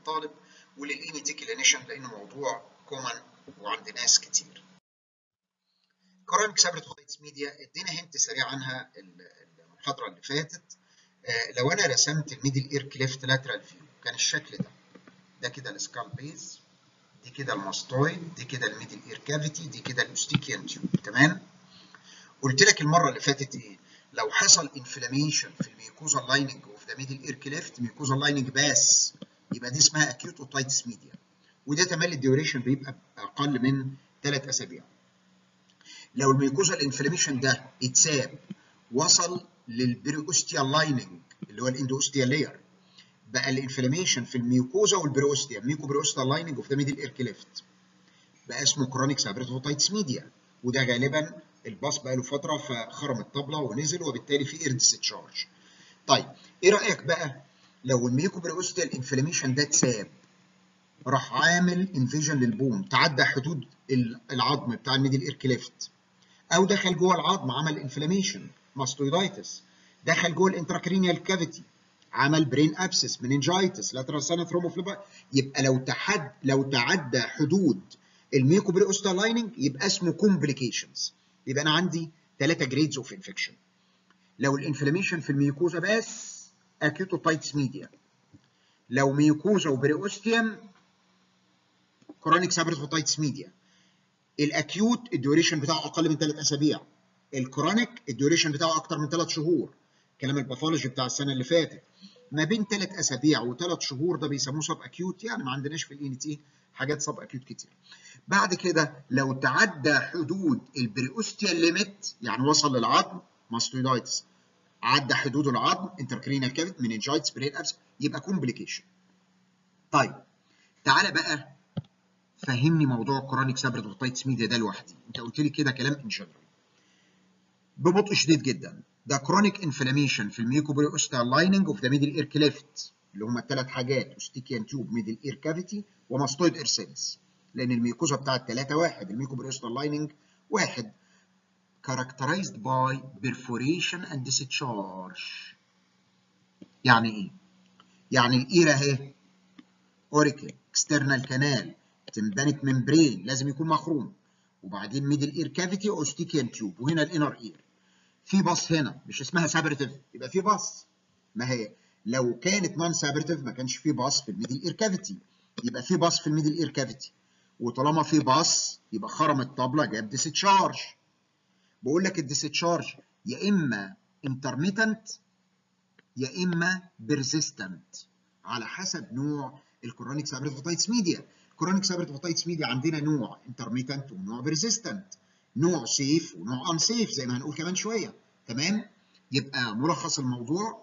الطالب وللاي تي كلينيشن لانه موضوع كومن وعند ناس كتير. كورونيك سابريتوفايتس ميديا ادينا هنت سريع عنها المحاضره اللي فاتت آه لو انا رسمت الميدل اير كليفت لاترال فيو كان الشكل ده ده كده السكال بيز دي كده الماستويد دي كده الميدل اير كافيتي دي كده الاوستيكيان تيوب تمام قلت لك المره اللي فاتت ايه لو حصل انفلاميشن في الميوكوزا لايننج اوف ذا ميدل اير كليفت ميوكوزا لايننج باس يبقى دي اسمها اكيوت اوتايتس ميديا وده تملي الديوريشن بيبقى اقل من ثلاث اسابيع لو الميوكوزا الانفلاميشن ده اتساب وصل للبريوستيال لايننج اللي هو الاندوستيال لاير بقى الانفلاميشن في الميوكوزا والبريوستيا ميوكو بريوستيال لايننج اوف ذا ميدل اير كليفت بقى اسمه كرونيك سابريتوفايتس ميديا وده غالبا الباص بقى له فتره فخرم الطبله ونزل وبالتالي في اير ديسشارج. طيب ايه رايك بقى لو الميوكو بريوستيال انفلاميشن ده اتساب راح عامل انفيجن للبون تعدى حدود العظم بتاع الميدل اير كليفت او دخل جوه العظم عمل انفلاميشن ماستويدايتس دخل جوه الانتراكرينيال كافيتي عمل برين ابسس مننجايتس لاترال سانا ثروموفليبا يبقى لو تحد لو تعدى حدود الميوكو بريوستال لايننج يبقى اسمه كومبليكيشنز يبقى انا عندي ثلاثه جريدز اوف انفكشن لو الانفلاميشن في الميوكوزا بس اكيوتوتايتس ميديا لو ميوكوزا وبريوستيوم كرونيك سابريتوتايتس ميديا الاكيوت الديوريشن بتاعه اقل من ثلاث اسابيع الكرونيك الديوريشن بتاعه اكتر من ثلاث شهور كلام الباثولوجي بتاع السنه اللي فاتت ما بين ثلاث اسابيع وثلاث شهور ده بيسموه سب اكيوت يعني ما عندناش في الان تي حاجات سب اكيوت كتير بعد كده لو تعدى حدود البريوستيال ليميت يعني وصل للعظم ماستويدايتس عدى حدود العظم انتركرينال كافيت مننجايتس برين ابس يبقى كومبليكيشن طيب تعالى بقى فهمني موضوع كرونيك سابريتوفايتس ميديا ده لوحدي انت قلت لي كده كلام ان جنرال ببطء شديد جدا ده كرونيك انفلاميشن في الميوكوبريوستال لايننج اوف ذا ميدل اير كليفت اللي هم الثلاث حاجات اوستيكيان تيوب ميدل اير كافيتي وماستويد اير سيلز لان الميوكوزا بتاع الثلاثه واحد الميوكوبريوستال لايننج واحد characterized by perforation and discharge يعني ايه؟ يعني الاير اهي اوريكل اكسترنال كانال تمبانيك ممبرين لازم يكون مخروم وبعدين ميدل اير كافيتي اوستيكيان تيوب وهنا الانر اير في باص هنا مش اسمها سابرتيف يبقى في باص ما هي لو كانت نون سابرتيف ما كانش في باص في الميدل اير كافيتي يبقى في باص في الميدل اير كافيتي وطالما في باص يبقى خرم الطبله جاب ديستشارج بقول لك الديستشارج يا اما انترميتنت يا اما بيرسيستنت على حسب نوع الكرونيك سابريتوفايتس ميديا الكرونيك سابريتوفايتس ميديا عندنا نوع انترميتنت ونوع بيرسيستنت نوع سيف ونوع ان سيف زي ما هنقول كمان شويه تمام يبقى ملخص الموضوع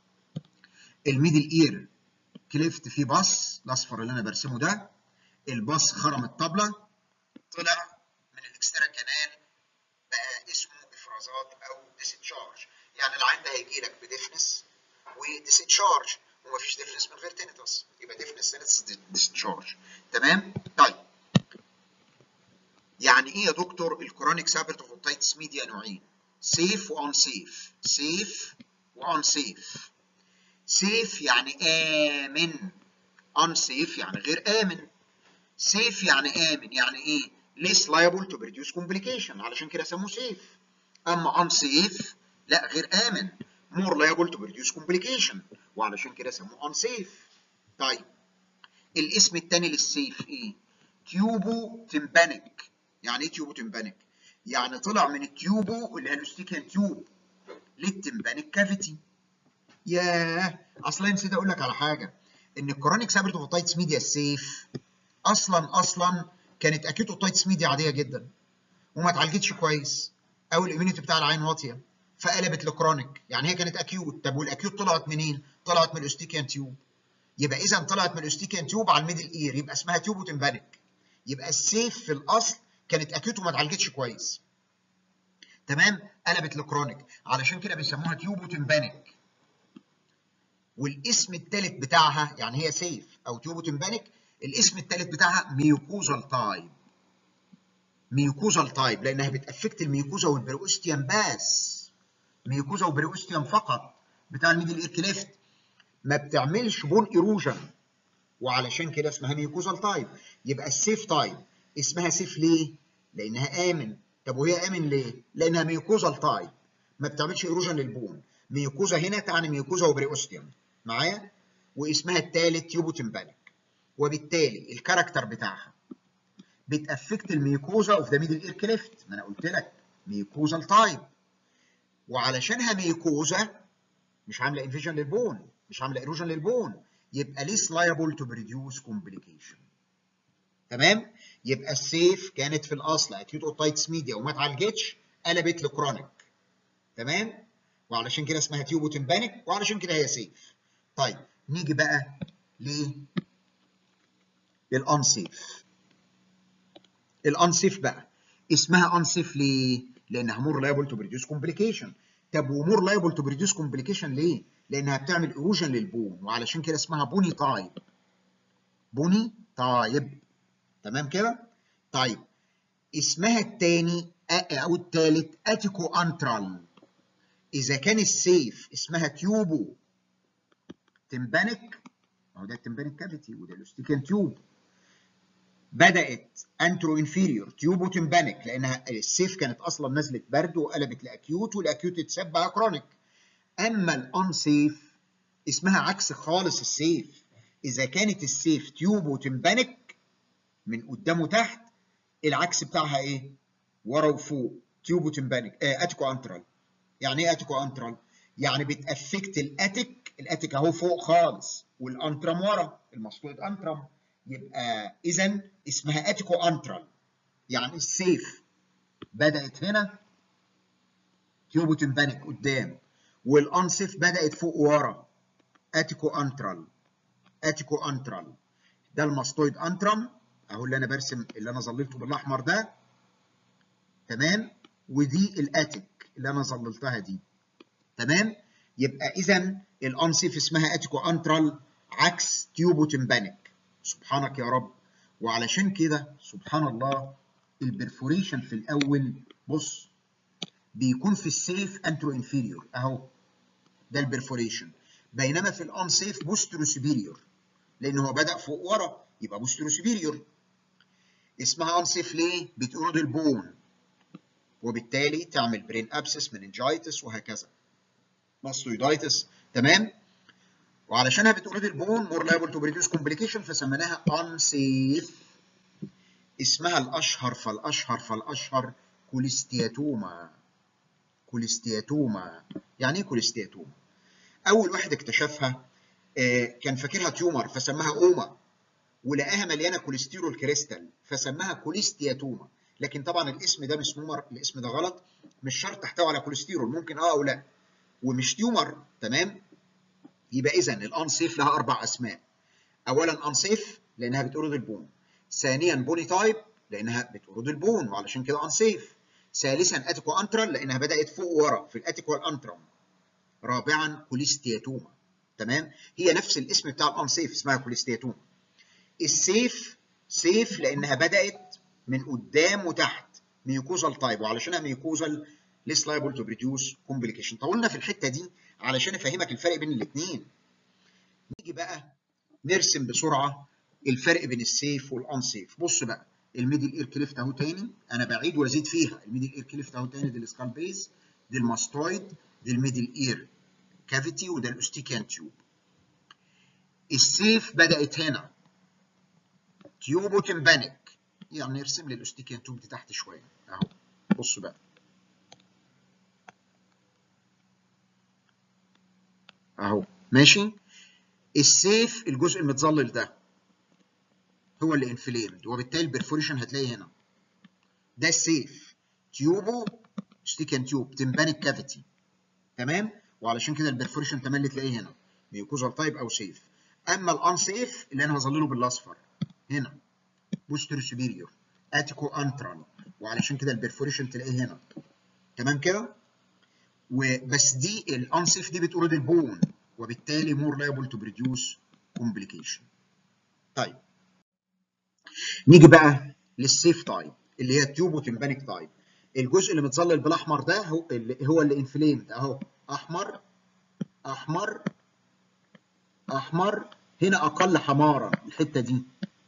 الميدل اير كليفت فيه باص الاصفر اللي انا برسمه ده الباص خرم الطبله طلع من الاكسترا كانال بقى اسمه افرازات او ديستشارج يعني العين ده هيجي لك بديفنس وديستشارج ومفيش ديفنس من غير تينيتس يبقى ديفنس سينتس ديستشارج تمام طيب يعني ايه يا دكتور الكرونيك سابرتوفوتايتس ميديا نوعين سيف وان سيف سيف وان سيف سيف يعني امن ان سيف يعني غير امن سيف يعني امن يعني ايه less liable to produce complication علشان كده سموه سيف اما unsafe لا غير امن more liable to produce complication وعلشان كده سموه unsafe طيب الاسم الثاني للسيف ايه تيوبو تمبانيك يعني ايه تيوبو تمبانيك يعني طلع من التيوبو اللي هي الاستيكان تيوب للتمبانيك كافيتي ياه اصلا نسيت اقول لك على حاجه ان الكرونيك سابرتوفوتايتس ميديا السيف اصلا اصلا كانت اكيوت اوتايتس ميديا عاديه جدا وما اتعالجتش كويس او الاميونيتي بتاع العين واطيه فقلبت لكرونيك يعني هي كانت اكيوت طب والاكيوت طلعت منين؟ طلعت من الاوستيكيان تيوب يبقى اذا طلعت من الاوستيكيان تيوب على الميدل اير يبقى اسمها تيوبو تمبانيك يبقى السيف في الاصل كانت اكيوت وما اتعالجتش كويس تمام قلبت لكرونيك علشان كده بيسموها تيوبو تمبانيك والاسم الثالث بتاعها يعني هي سيف او تيوبو تمبانيك الاسم الثالث بتاعها ميوكوزال تايب ميوكوزال تايب لانها بتافكت الميوكوزا والبريوستيوم بس ميوكوزا وبريوستيوم فقط بتاع الميدل اير كليفت ما بتعملش بون ايروجن وعلشان كده اسمها ميوكوزال تايب يبقى السيف تايب اسمها سيف ليه؟ لانها امن طب وهي امن ليه؟ لانها ميوكوزال تايب ما بتعملش ايروجن للبون ميوكوزا هنا تعني ميوكوزا وبريوستيوم معايا؟ واسمها الثالث تيوبو تمبانيك وبالتالي الكاركتر بتاعها بتافكت الميوكوزا اوف ذا ميدل اير كليفت ما انا قلت لك ميوكوزال تايب وعلشانها ميوكوزا مش عامله انفيجن للبون مش عامله ايروجن للبون يبقى ليس liable to produce complication تمام يبقى السيف كانت في الاصل اكيوت اوتايتس ميديا وما اتعالجتش قلبت لكرونيك تمام وعلشان كده اسمها تيوبو تمبانيك وعلشان كده هي سيف طيب نيجي بقى ل الانسيف الانسيف بقى اسمها انسيف ليه؟ لانها مور لايبل تو بريديوس كومبليكيشن طب ومور لايبل تو بريديوس كومبليكيشن ليه؟ لانها بتعمل ايروجن للبون وعلشان كده اسمها بوني تايب بوني تايب تمام كده؟ طيب اسمها الثاني او الثالث اتيكو انترال اذا كان السيف اسمها تيوبو تمبانيك اهو ده التمبانيك كافيتي وده الاستيكان تيوب بدات انترو انفيريور تيوبو تمبانيك لانها السيف كانت اصلا نزلت برد وقلبت لاكيوت والاكيوت اتساب بقى كرونيك اما الانسيف اسمها عكس خالص السيف اذا كانت السيف تيوبو تمبانيك من قدام وتحت العكس بتاعها ايه ورا وفوق تيوبو تمبانيك آه اتيكو انترال يعني ايه اتيكو انترال يعني بتافكت الاتيك الاتيك اهو فوق خالص والانترم ورا المسطوط انترم يبقى اذا اسمها اتيكو انترال يعني السيف بدات هنا تيوبو تمبانيك قدام والانسيف بدات فوق ورا اتيكو انترال اتيكو انترال ده الماستويد انترم اهو اللي انا برسم اللي انا ظللته بالاحمر ده تمام ودي الاتيك اللي انا ظللتها دي تمام يبقى اذا الانسيف اسمها اتيكو انترال عكس تيوبو تمبانيك سبحانك يا رب وعلشان كده سبحان الله البرفوريشن في الاول بص بيكون في السيف انترو انفيريور اهو ده البرفوريشن بينما في الانسيف بوسترو سوبيريور لان هو بدا فوق ورا يبقى بوسترو سوبيريور اسمها انسيف ليه بتقرض البون وبالتالي تعمل برين ابسس مننجايتس وهكذا ماستويدايتس تمام وعلشانها بتقرض البون مور لايبل تو بريديوس كومبليكيشن فسميناها انسيف اسمها الاشهر فالاشهر فالاشهر كوليستياتوما كوليستياتوما يعني ايه كوليستياتوما اول واحد اكتشفها آه كان فاكرها تيومر فسماها اوما ولقاها مليانه كوليسترول كريستال فسماها كوليستياتوما لكن طبعا الاسم ده مش تيومر الاسم ده غلط مش شرط تحتوي على كوليسترول ممكن اه او لا ومش تيومر تمام يبقى اذا الانسيف لها اربع اسماء اولا انسيف لانها بتقرض البون ثانيا بوني تايب لانها بتقرض البون وعلشان كده انسيف ثالثا اتيكو انترال لانها بدات فوق ورا في الاتيكو والانترم رابعا كوليستياتوما تمام هي نفس الاسم بتاع الانسيف اسمها كوليستياتوما السيف سيف لانها بدات من قدام وتحت ميوكوزال تايب وعلشانها ميوكوزال ليس لايبل تو بريديوس كومبليكيشن طولنا في الحته دي علشان افهمك الفرق بين الاثنين نيجي بقى نرسم بسرعه الفرق بين السيف والانسيف بص بقى الميدل اير كليفت اهو تاني انا بعيد وازيد فيها الميدل اير كليفت اهو تاني دي السكال بيس دي الماستويد دي الميدل اير كافيتي وده الاستيكان تيوب السيف بدات هنا تيوبو تمبانيك يعني نرسم لي الاستيكان تيوب دي تحت شويه اهو بص بقى اهو ماشي السيف الجزء المتظلل ده هو اللي انفليمد وبالتالي البرفوريشن هتلاقي هنا ده السيف تيوبو ستيكن تيوب تمبانيك كافيتي تمام وعلشان كده البرفوريشن تملي تلاقيه هنا ميوكوزال تايب او سيف اما الانسيف اللي انا هظلله بالاصفر هنا بوستر سوبيريور اتيكو انترال وعلشان كده البرفوريشن تلاقيه هنا تمام كده وبس دي الانسيف دي بتقرض البون وبالتالي مور لايبل تو بريديوس كومبليكيشن طيب نيجي بقى للسيف تايب اللي هي التيوبو تمبانيك تايب الجزء اللي متظلل بالاحمر ده هو اللي هو اللي انفليمد اهو احمر احمر احمر هنا اقل حمارا الحته دي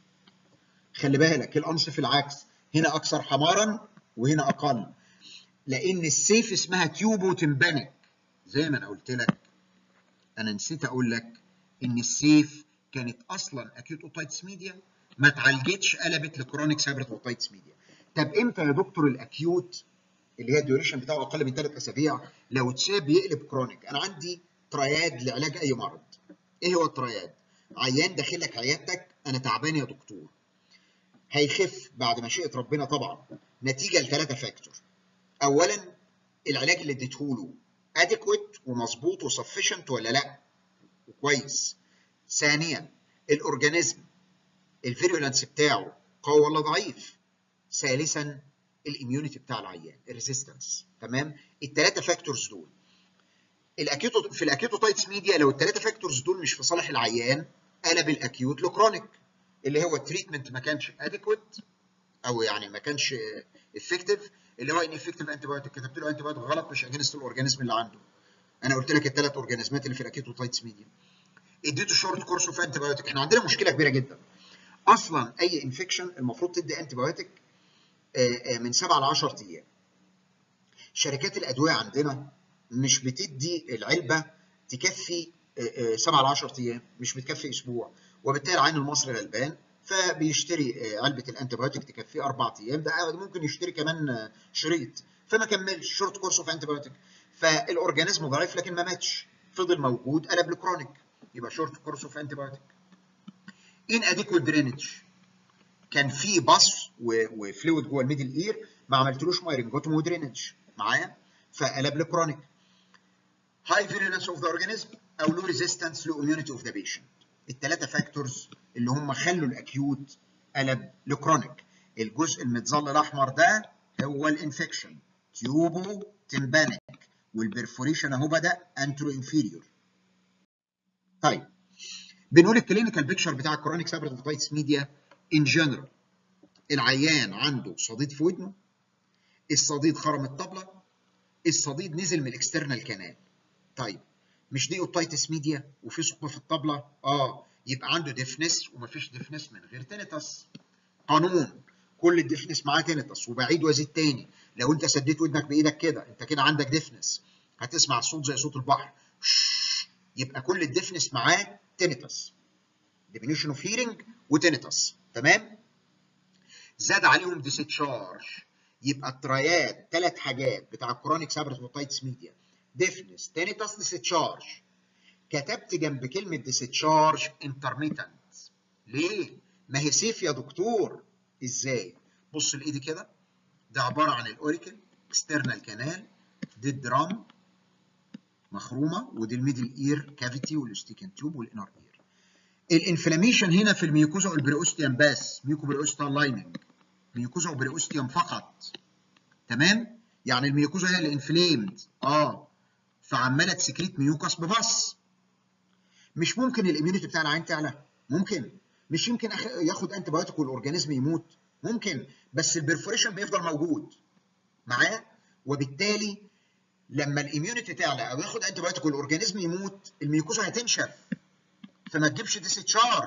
خلي بالك الانصف العكس هنا اكثر حمارا وهنا اقل لان السيف اسمها تيوبو تمبانك زي ما انا قلت لك انا نسيت اقول لك ان السيف كانت اصلا اكيوت اوتايتس ميديا ما اتعالجتش قلبت لكرونيك سابرت اوتايتس ميديا طب امتى يا دكتور الاكيوت اللي هي الديوريشن بتاعه اقل من ثلاث اسابيع لو اتساب يقلب كرونيك انا عندي ترياد لعلاج اي مرض ايه هو الترياد عيان داخل لك عيادتك انا تعبان يا دكتور هيخف بعد مشيئه ربنا طبعا نتيجه لثلاثه فاكتور اولا العلاج اللي اديته له اديكويت ومظبوط وسفشنت ولا لا وكويس ثانيا الاورجانيزم الفيرولانس بتاعه قوي ولا ضعيف ثالثا الاميونيتي بتاع العيان الريزيستنس تمام الثلاثه فاكتورز دول الاكيوتو في الاكيوتوتايتس ميديا لو الثلاثه فاكتورز دول مش في صالح العيان قلب الاكيوت لكرونيك اللي هو التريتمنت ما كانش اديكويت او يعني ما كانش افكتيف اللي هو ان افكتيف انتي بايوتيك كتبت له انتي بايوتيك غلط مش اجينست الاورجانيزم اللي عنده انا قلت لك الثلاث اورجانيزمات اللي في الاكيوتوتايتس ميديا اديته شورت كورس اوف انتي بايوتيك احنا عندنا مشكله كبيره جدا اصلا اي انفكشن المفروض تدي انتي بايوتيك من 7 ل 10 ايام شركات الادويه عندنا مش بتدي العلبه تكفي 7 ل 10 ايام مش بتكفي اسبوع وبالتالي العين المصري غلبان فبيشتري علبه الانتي بايوتيك تكفيه اربع ايام ده ممكن يشتري كمان شريط فما كملش شورت كورس اوف انتي بايوتيك فالاورجانيزم ضعيف لكن ما ماتش فضل موجود قلب لكرونيك يبقى شورت كورس اوف انتي بايوتيك ان اديكوت درينج كان في باص وفلويد جوه الميدل اير ما عملتلوش مايرنجوتوم ودرينج معايا فقلب لكرونيك هاي فيرولنس اوف ذا اورجانيزم او لو ريزيستنس لو اميونيتي اوف ذا بيشنت الثلاثه فاكتورز اللي هم خلوا الاكيوت قلب لكرونيك الجزء المتظل الاحمر ده هو الانفكشن تيوبو تمبانيك والبرفوريشن اهو بدا انترو انفيريور طيب بنقول الكلينيكال بيكتشر بتاع الكرونيك سابرتوفايتس ميديا ان جنرال العيان عنده صديد في ودنه الصديد خرم الطبله الصديد نزل من الاكسترنال كانال طيب مش دي اوتايتس ميديا وفي ثقب في الطبله اه يبقى عنده ديفنس ومفيش ديفنس من غير تينيتس قانون كل الديفنس معاه تينيتس وبعيد وازيد تاني لو انت سديت ودنك بايدك كده انت كده عندك ديفنس هتسمع صوت زي صوت البحر يبقى كل الديفنس معاه تينيتس ديمينيشن اوف هيرنج وتينيتس تمام زاد عليهم ديستشارج يبقى التريات ثلاث حاجات بتاع الكرونيك سابرتوتايتس ميديا ديفنس تينيتس ديستشارج كتبت جنب كلمه ديستشارج انترميتنت ليه ما هي سيف يا دكتور ازاي بص لايدي كده ده عباره عن الاوريكل اكسترنال كانال دي الدرام مخرومه ودي الميدل اير كافيتي والاستيكن تيوب والانر اير الانفلاميشن هنا في الميوكوزا والبريوستيوم بس ميوكو بريوستال لايننج ميوكوزا وبريوستيوم فقط تمام يعني الميوكوزا هي اللي انفليمد اه فعماله تسكريت ميوكس ببص مش ممكن الاميونيتي بتاع العين تعلى ممكن مش يمكن ياخد انتي بايوتيك والاورجانيزم يموت ممكن بس البرفوريشن بيفضل موجود معاه وبالتالي لما الاميونيتي تعلى او ياخد انتي بايوتيك والاورجانيزم يموت الميوكوزا هتنشف فما تجيبش ديستشارج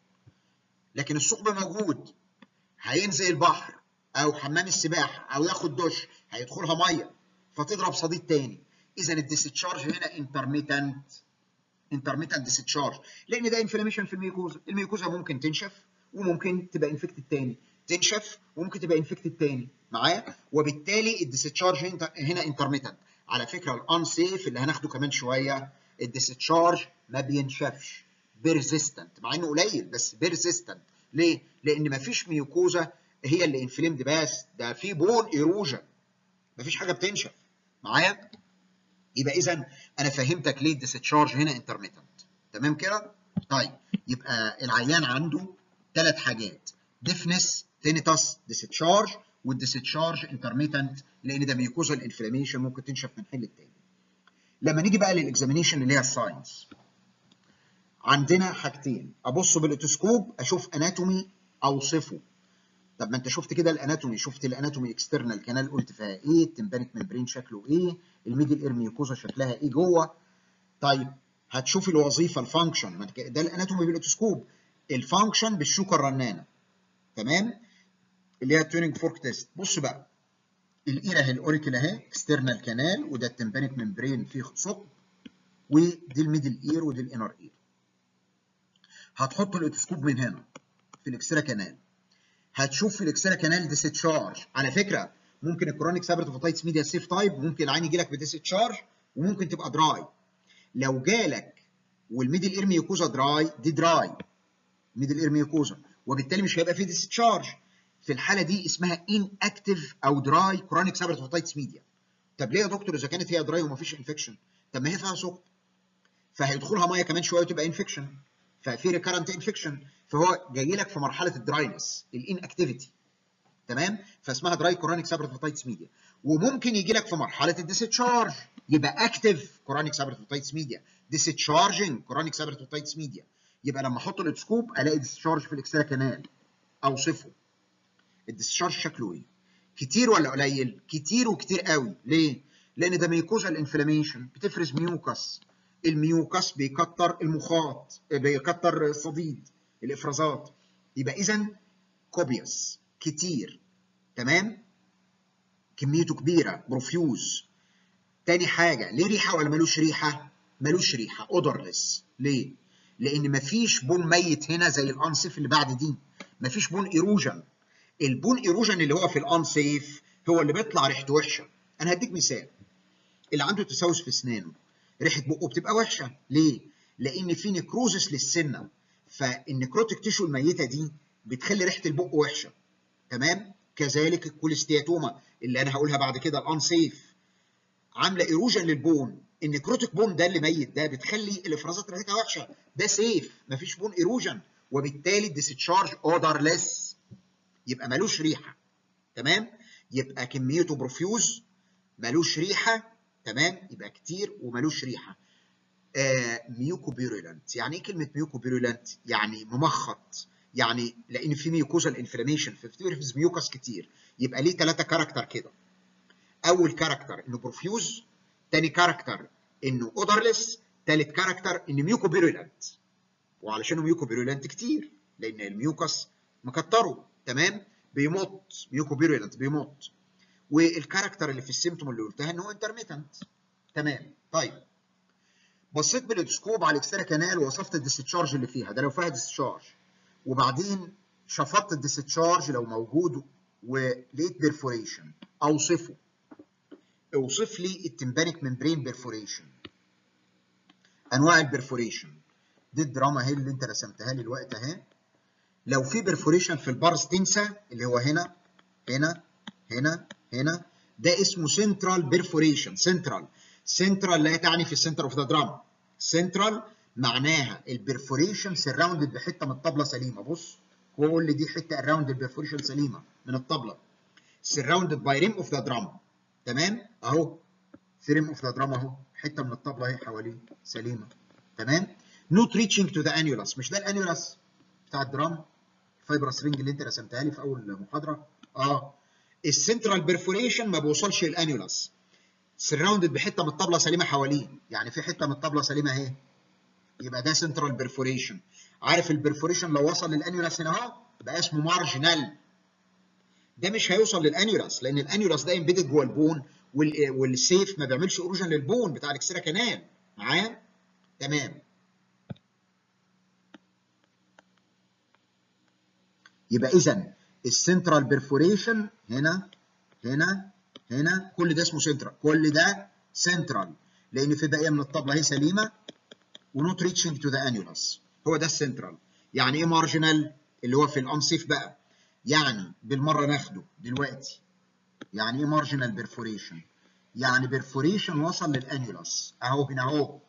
لكن الثقب موجود هينزل البحر او حمام السباحه او ياخد دش هيدخلها ميه فتضرب صديد تاني اذا الديستشارج هنا انترميتنت انترميتنت ديستشارج لان ده انفلاميشن في الميوكوزا الميوكوزا ممكن تنشف وممكن تبقى انفكتد تاني تنشف وممكن تبقى انفكتد تاني معايا وبالتالي الديستشارج هنا انترميتنت على فكره الانسيف اللي هناخده كمان شويه الديستشارج ما بينشفش بيرزيستنت مع انه قليل بس بيرزيستنت ليه؟ لان مفيش ميوكوزا هي اللي انفليمد بس ده في بون ايروجن مفيش حاجه بتنشف معايا؟ يبقى اذا انا فهمتك ليه الديستشارج هنا انترميتنت تمام كده؟ طيب يبقى العيان عنده ثلاث حاجات ديفنس تينيتاس ديستشارج والديستشارج انترميتنت لان ده ميوكوزا الانفلاميشن ممكن تنشف من حل التاني. لما نيجي بقى للاكزامينيشن اللي هي الساينس عندنا حاجتين ابص بالاوتوسكوب اشوف اناتومي اوصفه طب ما انت شفت كده الاناتومي شفت الاناتومي اكسترنال كانال قلت فيها ايه التمبانيك ممبرين شكله ايه الميدل اير ميوكوزا شكلها ايه جوه طيب هتشوفي الوظيفه الفانكشن ده الاناتومي بالاوتوسكوب الفانكشن بالشوكه الرنانه تمام اللي هي التيونينج فورك تيست بص بقى الاير اهي الاوريكل اهي اكسترنال كانال وده التمبانيك ممبرين فيه ثقب ودي الميدل اير ودي الانر اير هتحط الاوتوسكوب من هنا في الاكسترا كانال هتشوف في الاكسترا كانال ديستشارج على فكره ممكن الكرونيك سابرتوفيتايتس ميديا سيف تايب ممكن العين يجي لك بديستشارج وممكن تبقى دراي لو جالك والميدل اير ميوكوزا دراي دي دراي ميدل اير ميوكوزا وبالتالي مش هيبقى فيه ديستشارج في الحاله دي اسمها ان اكتف او دراي كرونيك سابرتوفيتايتس ميديا طب ليه يا دكتور اذا كانت هي دراي ومفيش انفكشن طب ما هي فيها ثقب فهيدخلها ميه كمان شويه وتبقى انفكشن ففي ريكارنت انفكشن فهو جاي لك في مرحله الدراينس الان اكتيفيتي تمام فاسمها دراي كورونيك سابرتوفيتايتس ميديا وممكن يجي لك في مرحله الديسشارج يبقى اكتف كورونيك سابرتوفيتايتس ميديا ديسشارجنج كورونيك سابرتوفيتايتس ميديا يبقى لما احط الاوتوسكوب الاقي ديسشارج في الاكسترا كانال اوصفه الديسشارج شكله ايه كتير ولا قليل كتير وكتير قوي ليه لان ده ميكوزا الانفلاميشن بتفرز ميوكس الميوكس بيكتر المخاط بيكتر الصديد الافرازات يبقى اذا كوبيوس كتير تمام كميته كبيره بروفيوز تاني حاجه ليه ريحه ولا ملوش ريحه ملوش ريحه اودرلس ليه لان مفيش بون ميت هنا زي الانسيف اللي بعد دي مفيش بون ايروجن البون ايروجن اللي هو في الانسيف هو اللي بيطلع ريحته وحشه انا هديك مثال اللي عنده تسوس في اسنانه ريحه بقه بتبقى وحشه ليه لان في نكروزس للسنه فالنكروتيك تيشو الميته دي بتخلي ريحه البق وحشه تمام كذلك الكوليستياتوما اللي انا هقولها بعد كده الانسيف عامله ايروجن للبون النكروتيك بون ده اللي ميت ده بتخلي الافرازات ريحتها وحشه ده سيف مفيش بون ايروجن وبالتالي الديسشارج اودرلس يبقى ملوش ريحه تمام يبقى كميته بروفيوز ملوش ريحه تمام يبقى كتير وملوش ريحه آه ميوكوبيرولنت يعني ايه كلمه ميوكوبيرولنت يعني ممخط يعني لان في ميوكوزال انفلاميشن فبتفرز ميوكس كتير يبقى ليه ثلاثه كاركتر كده اول كاركتر انه بروفيوز تاني كاركتر انه اودرلس ثالث كاركتر انه ميوكوبيرولنت وعلشانه ميوكوبيرولنت كتير لان الميوكس مكتره تمام بيمط ميوكوبيرولنت بيمط والكاركتر اللي في السيمتوم اللي قلتها ان هو انترميتنت تمام طيب بصيت بالاوتوسكوب على الاكسترا كانال ووصفت الديستشارج اللي فيها ده لو فيها ديستشارج وبعدين شفطت الديستشارج لو موجود ولقيت بيرفوريشن اوصفه اوصف لي التمبانيك ممبرين بيرفوريشن انواع البرفوريشن دي الدراما اهي اللي انت رسمتها لي الوقت اهي لو في بيرفوريشن في البارس تنسى اللي هو هنا هنا هنا هنا ده اسمه سنترال بيرفوريشن سنترال سنترال لا تعني في السنتر اوف ذا دراما سنترال معناها البرفوريشن سراوندد بحته من الطبله سليمه بص هو بيقول لي دي حته اراوند البرفوريشن سليمه من الطبله سراوندد باي ريم اوف ذا دراما تمام اهو في ريم اوف ذا دراما اهو حته من الطبله اهي حواليه سليمه تمام نوت ريتشنج تو ذا انيولاس مش ده الانيولاس بتاع الدراما الفايبرس رينج اللي انت رسمتها لي في اول محاضره اه السنترال بيرفوريشن ما بيوصلش للانيولاس سراوندد بحته من الطبله سليمه حواليه يعني في حته من الطبله سليمه اهي يبقى ده سنترال بيرفوريشن عارف البرفوريشن لو وصل للانيولاس هنا اهو بقى اسمه مارجنال ده مش هيوصل للانيولاس لان الانيولاس ده امبيدد جوه البون والسيف ما بيعملش اوروجن للبون بتاع الاكسترا كانال معايا تمام يبقى اذا السنترال بيرفوريشن هنا هنا هنا كل ده اسمه سنترال كل ده سنترال لان في بقيه من الطبله اهي سليمه ونوت ريتشنج تو ذا انيولاس هو ده السنترال يعني ايه مارجنال اللي هو في الانسيف بقى يعني بالمره ناخده دلوقتي يعني ايه مارجنال بيرفوريشن يعني بيرفوريشن وصل للانيولاس اهو هنا اهو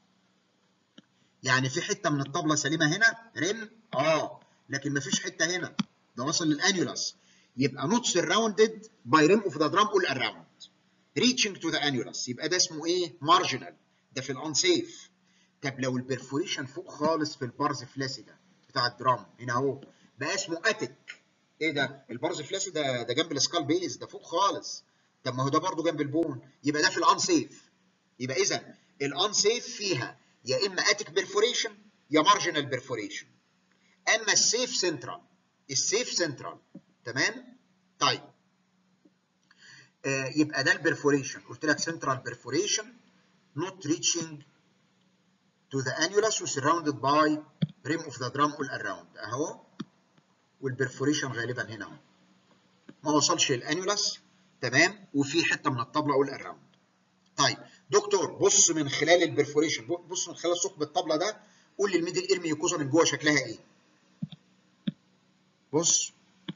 يعني في حته من الطبله سليمه هنا ريم اه لكن مفيش حته هنا ده وصل للانيولاس يبقى نوت سراوندد باي ريم اوف ذا درام اول اراوند ريتشنج تو ذا انيولاس يبقى ده اسمه ايه مارجنال ده في الانسيف طب لو البرفوريشن فوق خالص في البارز فلاسيدا بتاع الدرام هنا اهو بقى اسمه اتك ايه ده البارز فلاسيدا ده جنب السكال بيز ده فوق خالص طب ما هو ده برضه جنب البون يبقى ده في الانسيف يبقى اذا الانسيف فيها يا اما اتيك بيرفوريشن يا مارجنال بيرفوريشن اما السيف سنترال السيف سنترال تمام طيب آه يبقى ده البرفوريشن قلت لك سنترال بيرفوريشن not reaching to the annulus surrounded by rim of the drum all around اهو والبرفوريشن غالبا هنا اهو ما وصلش للانيولاس تمام وفي حته من الطبله all around طيب دكتور بص من خلال البرفوريشن بص من خلال ثقب الطبله ده قول لي الميدل اير ميوكوزا من جوه شكلها ايه بص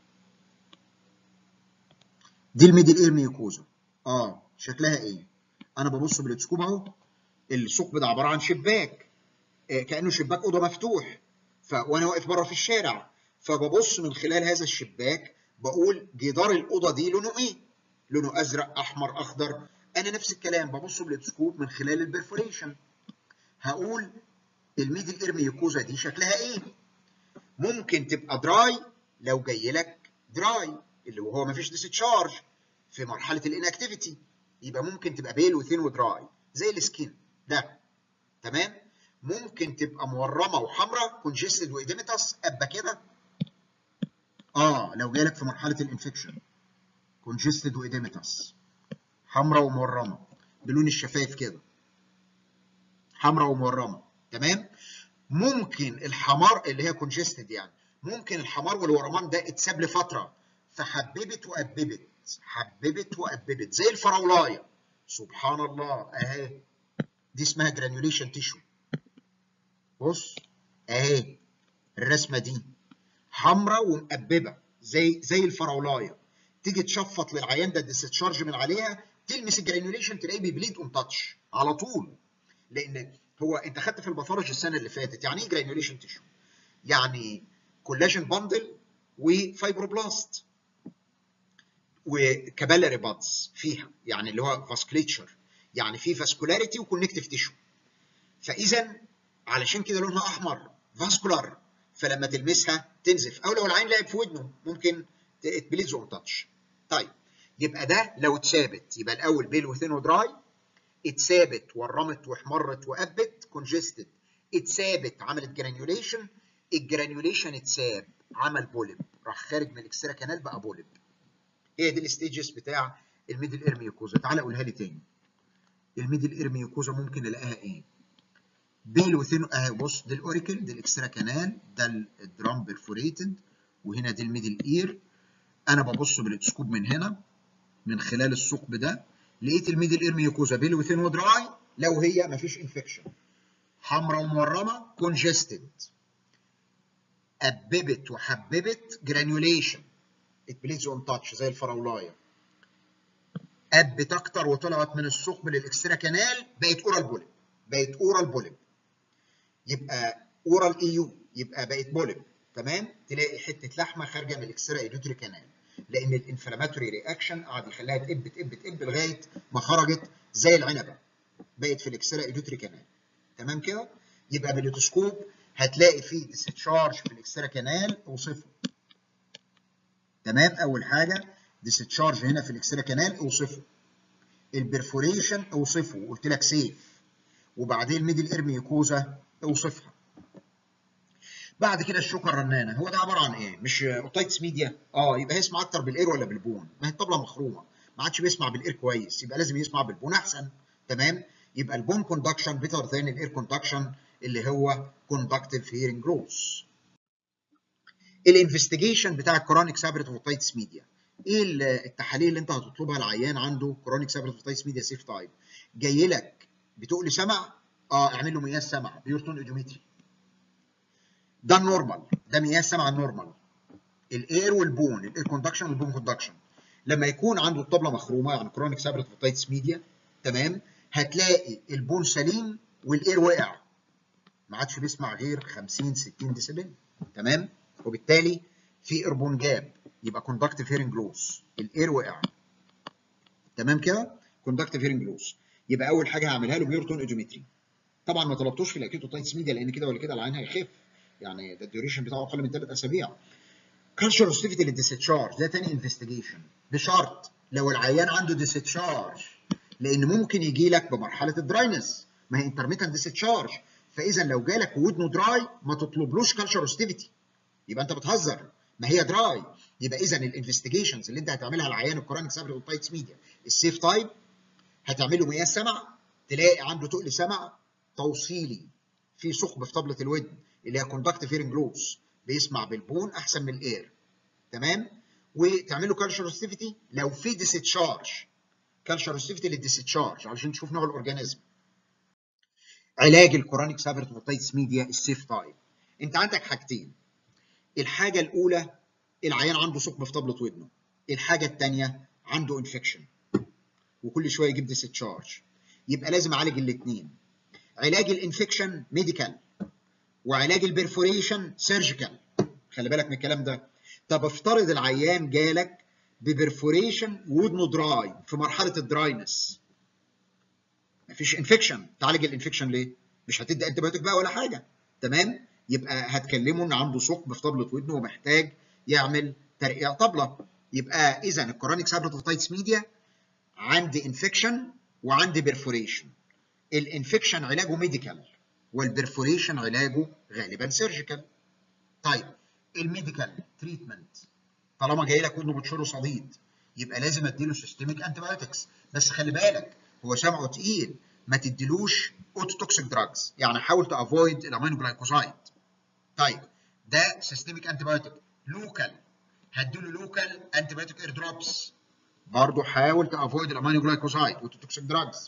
دي الميدل اير ميوكوزا اه شكلها ايه انا ببص بالتسكوب اهو الثقب ده عباره عن شباك آه كانه شباك اوضه مفتوح ف وانا واقف بره في الشارع فببص من خلال هذا الشباك بقول جدار الاوضه دي لونه ايه لونه ازرق احمر اخضر انا نفس الكلام ببص بالتسكوب من خلال البرفوريشن هقول الميدل اير ميوكوزا دي شكلها ايه ممكن تبقى دراي لو جاي لك دراي اللي هو ما فيش ديستشارج في مرحله الانكتيفيتي يبقى ممكن تبقى بيل وثين ودراي زي السكين ده تمام ممكن تبقى مورمه وحمراء كونجستد واديمتاس ابا كده اه لو جالك في مرحله الانفكشن كونجستد واديمتاس حمراء ومورمه بلون الشفايف كده حمراء ومورمه تمام ممكن الحمار اللي هي كونجستد يعني ممكن الحمار والورمان ده اتساب لفتره فحببت وأببت حببت وأببت زي الفراولايه سبحان الله اهي دي اسمها جرانيوليشن تيشو بص اهي الرسمه دي حمراء ومقببه زي زي الفراولايه تيجي تشفط للعيان ده الديستشارج من عليها تلمس الجرانيوليشن تلاقيه بيبليد اون تاتش على طول لان هو انت خدت في الباثولوجي السنه اللي فاتت يعني ايه جرانيوليشن تيشو؟ يعني كولاجين باندل وفايبروبلاست وكابيلاري بادز فيها يعني اللي هو فاسكليتشر يعني في فاسكولاريتي وكونكتيف تيشو فاذا علشان كده لونها احمر فاسكولار فلما تلمسها تنزف او لو العين لعب في ودنه ممكن تبليز اون تاتش طيب يبقى ده لو اتثابت يبقى الاول بيل وثين ودراي اتثابت ورمت واحمرت وقبت كونجستد اتثابت عملت جرانيوليشن الجرانيوليشن اتساب عمل بولب راح خارج من الاكسترا كانال بقى بولب هي دي الستيجز بتاع الميدل اير ميوكوزا تعالى قولها لي تاني الميدل اير ميوكوزا ممكن نلاقيها ايه بيل وثين اهي بص دي الاوريكل دي الاكسترا كانال ده الدرام بيرفوريتد وهنا دي الميدل اير انا ببص بالاتسكوب من هنا من خلال الثقب ده لقيت الميدل اير ميوكوزا بيل وثين ودراي لو هي مفيش انفكشن حمراء ومورمه كونجستد أببت وحببت جرانيوليشن اتبليز اون تاتش زي الفراولايه أبت أكتر وطلعت من الثقب للإكسترا كانال بقت أورال بولب بقت أورال بولب يبقى أورال إي يو يبقى بقت بولب تمام تلاقي حتة لحمة خارجة من الإكسترا إيدوتري كانال لأن الانفلاماتوري رياكشن قعد يخليها تقب تقب تقب لغاية ما خرجت زي العنبة بقت في الإكسترا إيدوتري كانال تمام كده يبقى بالليتوسكوب هتلاقي فيه ديستشارج في الاكسترا كانال اوصفه تمام اول حاجه ديستشارج هنا في الاكسترا كانال اوصفه البرفوريشن اوصفه قلت لك سيف وبعدين الميدل اير ميوكوزا اوصفها بعد كده الشوكه الرنانه هو ده عباره عن ايه مش اوتايتس ميديا اه يبقى هيسمع اكتر بالاير ولا بالبون ما هي الطبله مخرومه ما عادش بيسمع بالاير كويس يبقى لازم يسمع بالبون احسن تمام يبقى البون كوندكشن بيتر ذان الاير كوندكشن اللي هو conductive hearing loss. الانفستيجيشن بتاع الكرونيك سابريتوفوتايتس ميديا ايه التحاليل اللي انت هتطلبها لعيان عنده كرونيك سابريتوفوتايتس ميديا سيف تايب جاي لك بتقول لي سمع اه اعمل له مقياس سمع بيورتون ايديومتري ده النورمال ده مقياس سمع النورمال الاير والبون الاير كوندكشن والبون كوندكشن لما يكون عنده الطبله مخرومه يعني كرونيك سابريتوفوتايتس ميديا تمام هتلاقي البون سليم والاير وقع ما عادش بيسمع غير 50 60 ديسيبل تمام وبالتالي في ايربون جاب يبقى كوندكتيف هيرنج لوس الاير وقع تمام كده كوندكتيف هيرنج لوس يبقى اول حاجه هعملها له بيورتون ايديومتري طبعا ما طلبتوش في الاكيوتوتايتس ميديا لان كده ولا كده العين هيخف يعني ده الديوريشن بتاعه اقل من ثلاث اسابيع كالتشر اوستيفيتي للديستشارج ده تاني انفستيجيشن بشرط لو العيان عنده ديستشارج لان ممكن يجي لك بمرحله الدراينس ما هي انترميتنت ديستشارج فاذا لو جالك ودنه دراي ما تطلبلوش كالتشر اوستيفيتي يبقى انت بتهزر ما هي دراي يبقى اذا الانفستيجيشنز اللي انت هتعملها العيان الكورونيك سابريك اوتايتس ميديا السيف تايب هتعمل له مياه سمع تلاقي عنده تقل سمع توصيلي في ثقب في طبله الودن اللي هي كوندكتيف هيرنج لوس بيسمع بالبون احسن من الاير تمام وتعمل له كالتشر اوستيفيتي لو في ديستشارج كالتشر اوستيفيتي للديستشارج علشان تشوف نوع الاورجانيزم علاج الكورونيك سابريك اوتايتس ميديا السيف تايب انت عندك حاجتين الحاجه الاولى العيان عنده ثقب في طبله ودنه الحاجه الثانيه عنده انفكشن وكل شويه يجيب ديستشارج يبقى لازم اعالج الاثنين علاج الانفكشن ميديكال وعلاج البرفوريشن سيرجيكال خلي بالك من الكلام ده طب افترض العيان جالك ببرفوريشن ودنه دراي في مرحله الدراينس مفيش انفكشن تعالج الانفكشن ليه مش هتدي انتي بقى ولا حاجه تمام يبقى هتكلمه ان عنده ثقب في طبله ودنه ومحتاج يعمل ترقيع طبله يبقى اذا الكورونيك سابروتوتايتس ميديا عندي انفكشن وعندي بيرفوريشن الانفكشن علاجه ميديكال والبرفوريشن علاجه غالبا سيرجيكال طيب الميديكال تريتمنت طالما جاي لك ودنه بتشره صديد يبقى لازم اديله سيستميك انتي بايوتكس بس خلي بالك هو سمعه تقيل ما تديلوش اوتوتوكسيك دراجز يعني حاول تافويد الامينو جلايكوزايد طيب ده سيستميك انتي بايوتيك لوكال هديله لوكال انتي بايوتيك اير دروبس برضه حاول تافويد الامينو جلايكوزايد اوتوتوكسيك دراجز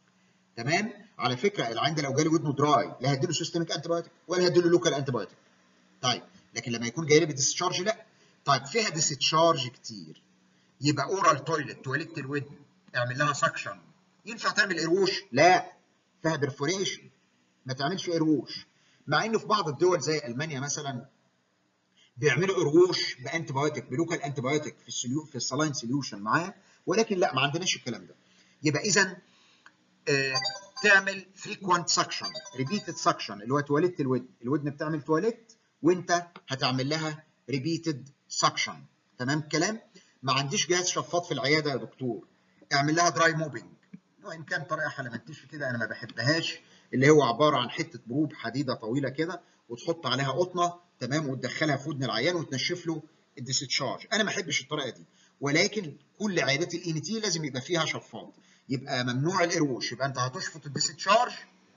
تمام على فكره العين ده لو جالي ودنه دراي لا هديله سيستميك انتي بايوتيك ولا هديله لوكال انتي بايوتيك طيب لكن لما يكون جاي لي بديسشارج لا طيب فيها ديسشارج كتير يبقى اورال تويلت تواليت الودن اعمل لها سكشن ينفع تعمل ايروش؟ لا فيها برفوريشن ما تعملش ايروش مع انه في بعض الدول زي المانيا مثلا بيعملوا ايروش بانتي بايوتيك بلوكال انتي بايوتيك في السليو في السلاين سوليوشن معاه ولكن لا ما عندناش الكلام ده يبقى اذا آه تعمل فريكوانت سكشن ريبيتد سكشن اللي هو تواليت الودن الودن بتعمل تواليت وانت هتعمل لها ريبيتد سكشن تمام الكلام ما عنديش جهاز شفاط في العياده يا دكتور اعمل لها دراي موبينج وان كان طريقه حلمنتش كده انا ما بحبهاش اللي هو عباره عن حته بروب حديده طويله كده وتحط عليها قطنه تمام وتدخلها في ودن العيان وتنشف له الديستشارج انا ما بحبش الطريقه دي ولكن كل عيادات الان تي لازم يبقى فيها شفاط يبقى ممنوع الايروش يبقى انت هتشفط الديستشارج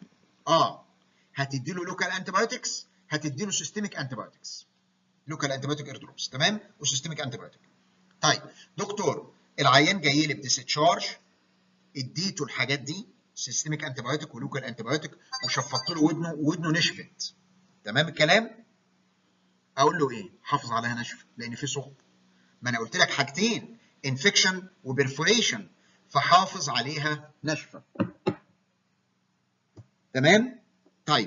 اه هتدي له لوكال انتي بايوتكس هتدي له سيستميك انتي بايوتكس لوكال انتي بايوتيك اير دروبس تمام وسيستميك انتي بايوتيك طيب دكتور العيان جاي لي بديستشارج اديته الحاجات دي سيستميك انتي بايوتيك ولوكال انتي بايوتيك وشفطت له ودنه ودنه نشفت تمام الكلام اقول له ايه حافظ عليها نشف لان في ثقب ما انا قلت لك حاجتين انفكشن وبرفوريشن فحافظ عليها ناشفه تمام طيب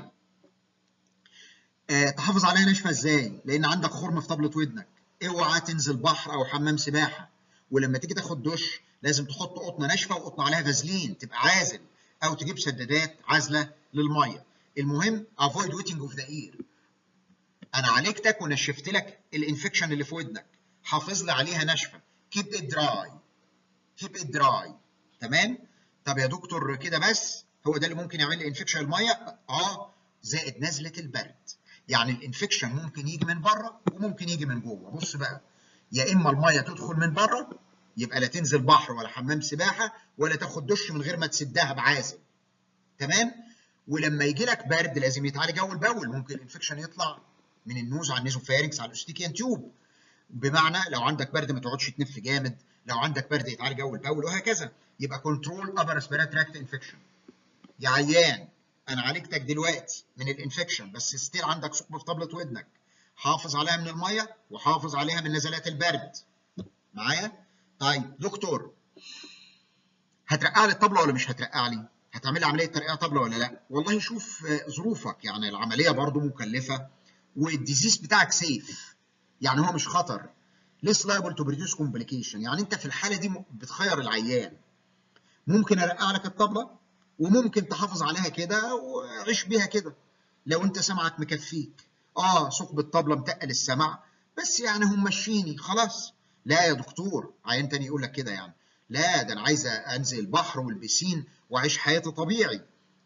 آه تحافظ عليها ناشفه ازاي لان عندك خرم في طبله ودنك اوعى تنزل بحر او حمام سباحه ولما تيجي تاخد دش لازم تحط قطنه ناشفه وقطنه عليها فازلين تبقى عازل او تجيب سدادات عازله للميه المهم افويد ويتنج اوف ذا اير انا عالجتك ونشفت لك الانفكشن اللي في ودنك حافظ لي عليها ناشفه كيب ات دراي كيب ات دراي تمام طب يا دكتور كده بس هو ده اللي ممكن يعمل لي انفكشن الميه اه زائد نزله البرد يعني الانفكشن ممكن يجي من بره وممكن يجي من جوه بص بقى يا اما الميه تدخل من بره يبقى لا تنزل بحر ولا حمام سباحه ولا تاخد دش من غير ما تسدها بعازل تمام ولما يجي لك برد لازم يتعالج اول باول ممكن الانفكشن يطلع من النوز على النيزوفارينكس على الاستيكيان تيوب بمعنى لو عندك برد ما تقعدش تنف جامد لو عندك برد يتعالج اول باول وهكذا يبقى كنترول ابر ريسبيراتوري تراكت انفكشن يا عيان انا عالجتك دلوقتي من الانفكشن بس ستيل عندك ثقب في طبله ودنك حافظ عليها من الميه وحافظ عليها من نزلات البرد معايا طيب دكتور هترقع لي الطبله ولا مش هترقع لي هتعمل لي عمليه ترقيع طبله ولا لا والله شوف ظروفك يعني العمليه برضو مكلفه والديزيز بتاعك سيف يعني هو مش خطر ليس لايبل تو بريديوس كومبليكيشن يعني انت في الحاله دي بتخير العيان ممكن ارقع لك الطبله وممكن تحافظ عليها كده وعيش بيها كده لو انت سمعك مكفيك اه ثقب الطبله متقل السمع بس يعني هم ماشييني خلاص لا يا دكتور عيان تاني يقول لك كده يعني لا ده انا عايز انزل البحر والبسين واعيش حياتي طبيعي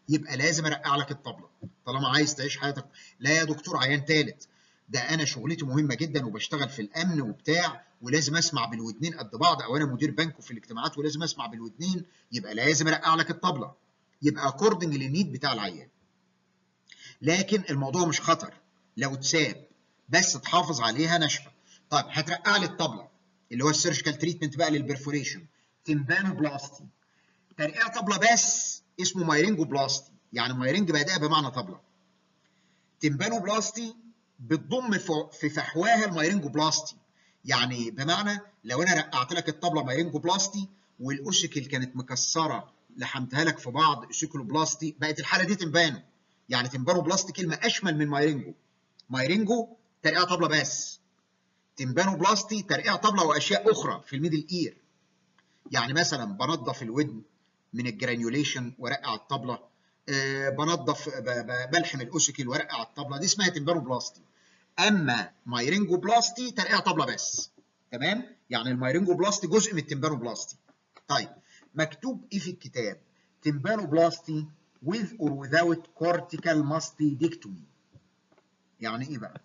يبقى لازم ارقع لك الطبله طالما عايز تعيش حياتك لا يا دكتور عيان ثالث ده انا شغلتي مهمه جدا وبشتغل في الامن وبتاع ولازم اسمع بالودنين قد بعض او انا مدير بنك وفي الاجتماعات ولازم اسمع بالودنين يبقى لازم ارقع لك الطبله يبقى اكوردنج للنيد بتاع العيان لكن الموضوع مش خطر لو اتساب بس تحافظ عليها ناشفه طيب هترقع لي الطبله اللي هو السيرجيكال تريتمنت بقى للبرفوريشن تمبانو بلاستي ترقيع طبله بس اسمه مايرينجو بلاستي يعني مايرينج بادئه بمعنى طبله تمبانو بلاستي بتضم في فحواها المايرينجو بلاستي يعني بمعنى لو انا رقعت لك الطبله مايرينجو بلاستي والاوسيكل كانت مكسره لحمتها لك في بعض اوسيكلو بلاستي بقت الحاله دي تمبانو يعني تمبانو بلاستي كلمه اشمل من مايرينجو مايرينجو ترقيع طبله بس تمبانو بلاستي ترقيع طبله واشياء اخرى في الميدل اير يعني مثلا بنظف الودن من الجرانيوليشن وارقع الطبله أه بنظف بلحم الاوسيكل وارقع الطبله دي اسمها تمبانو بلاستي اما مايرينجو بلاستي ترقيع طبله بس تمام يعني المايرينجو بلاستي جزء من التمبانو بلاستي طيب مكتوب ايه في الكتاب تمبانو بلاستي with or without cortical mastidectomy يعني ايه بقى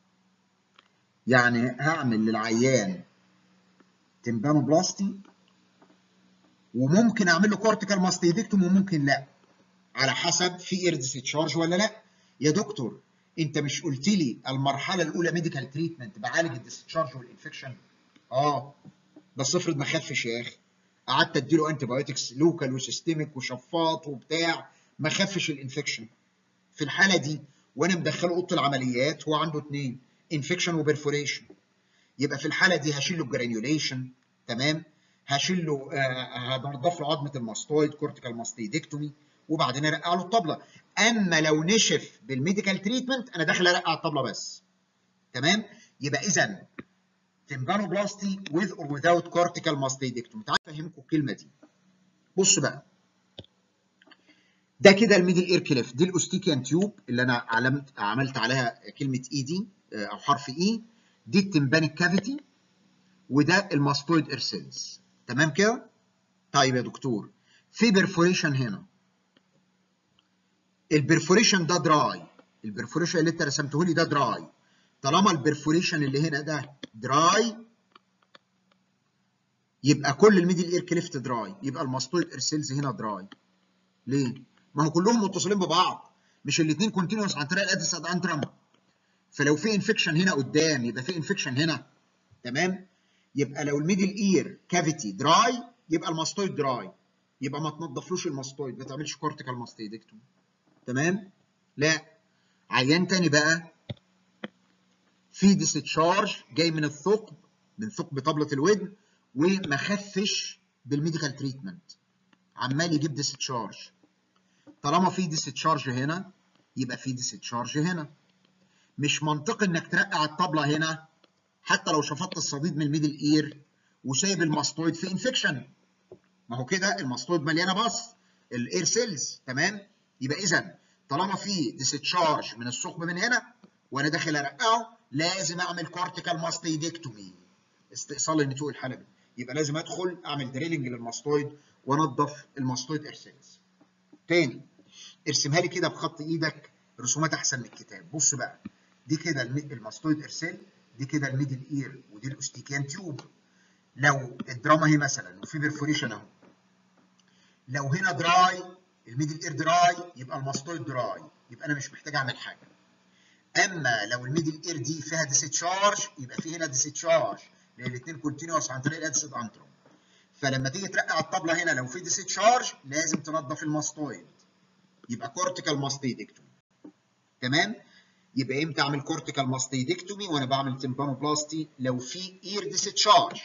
يعني هعمل للعيان تمبانو بلاستي وممكن اعمل له كورتيكال ماستيدكتوم وممكن لا على حسب في اير ديسشارج ولا لا يا دكتور انت مش قلت لي المرحله الاولى ميديكال تريتمنت بعالج الديسشارج والانفكشن اه بس افرض ما خفش يا اخي قعدت اديله انتي بايوتكس لوكال وسيستميك وشفاط وبتاع ما خفش الانفكشن في الحاله دي وانا مدخله اوضه العمليات هو عنده اثنين انفكشن وبرفوريشن يبقى في الحاله دي هشيل له الجرانيوليشن تمام هشيل له آه هنضف له عظمه الماستويد كورتيكال ماستيدكتومي وبعدين ارقع له الطبله اما لو نشف بالميديكال تريتمنت انا داخل ارقع الطبله بس تمام يبقى اذا تمبانوبلاستي with or without cortical mastectomy تعالوا افهمكم الكلمه دي بص بقى ده كده الميدل اير كليف دي الاوستيكيان تيوب اللي انا علمت عملت عليها كلمه اي دي او حرف اي دي التمبانيك كافيتي وده الماستويد ايرسيلز تمام كده طيب يا دكتور في برفوريشن هنا البرفوريشن ده دراي البرفوريشن اللي انت رسمته لي ده دراي طالما البرفوريشن اللي هنا ده دراي يبقى كل الميدل اير كليفت دراي يبقى الماستويد ايرسيلز هنا دراي ليه ما هو كلهم متصلين ببعض مش الاثنين كونتينوس عن طريق الادس اد انترم فلو في انفكشن هنا قدام يبقى في انفكشن هنا تمام يبقى لو الميدل اير كافيتي دراي يبقى الماستويد دراي يبقى ما تنضفلوش الماستويد ما تعملش كورتيكال ماستيدكتوم تمام لا عيان تاني بقى في ديستشارج جاي من الثقب من ثقب طبله الودن وما خفش بالميديكال تريتمنت عمال يجيب ديستشارج طالما في ديستشارج هنا يبقى في ديستشارج هنا مش منطقي انك ترقع الطبله هنا حتى لو شفطت الصديد من الميدل اير وسايب الماستويد في انفكشن ما هو كده الماستويد مليانه بص الاير سيلز تمام يبقى اذا طالما في ديستشارج من الثقب من هنا وانا داخل ارقعه لازم اعمل كورتيكال ماستيدكتومي استئصال النتوء الحلبي يبقى لازم ادخل اعمل دريلنج للماستويد وانضف الماستويد اير سيلز تاني ارسمها لي كده بخط ايدك رسومات احسن من الكتاب بص بقى دي كده الماستويد ارسال دي كده الميدل اير ودي الاوستيكيان تيوب لو الدراما هي مثلا وفي برفوريشن اهو لو هنا دراي الميدل اير دراي يبقى الماستويد دراي يبقى انا مش محتاج اعمل حاجه اما لو الميدل اير دي فيها ديستشارج يبقى في هنا ديستشارج لان الاثنين كونتينوس عن طريق الادسد انتروم فلما تيجي ترقع الطبله هنا لو في ديستشارج لازم تنظف الماستويد يبقى كورتيكال ماستيدكتومي تمام يبقى امتى اعمل كورتيكال ماستيدكتومي وانا بعمل تمبانوبلاستي لو في اير ديستشارج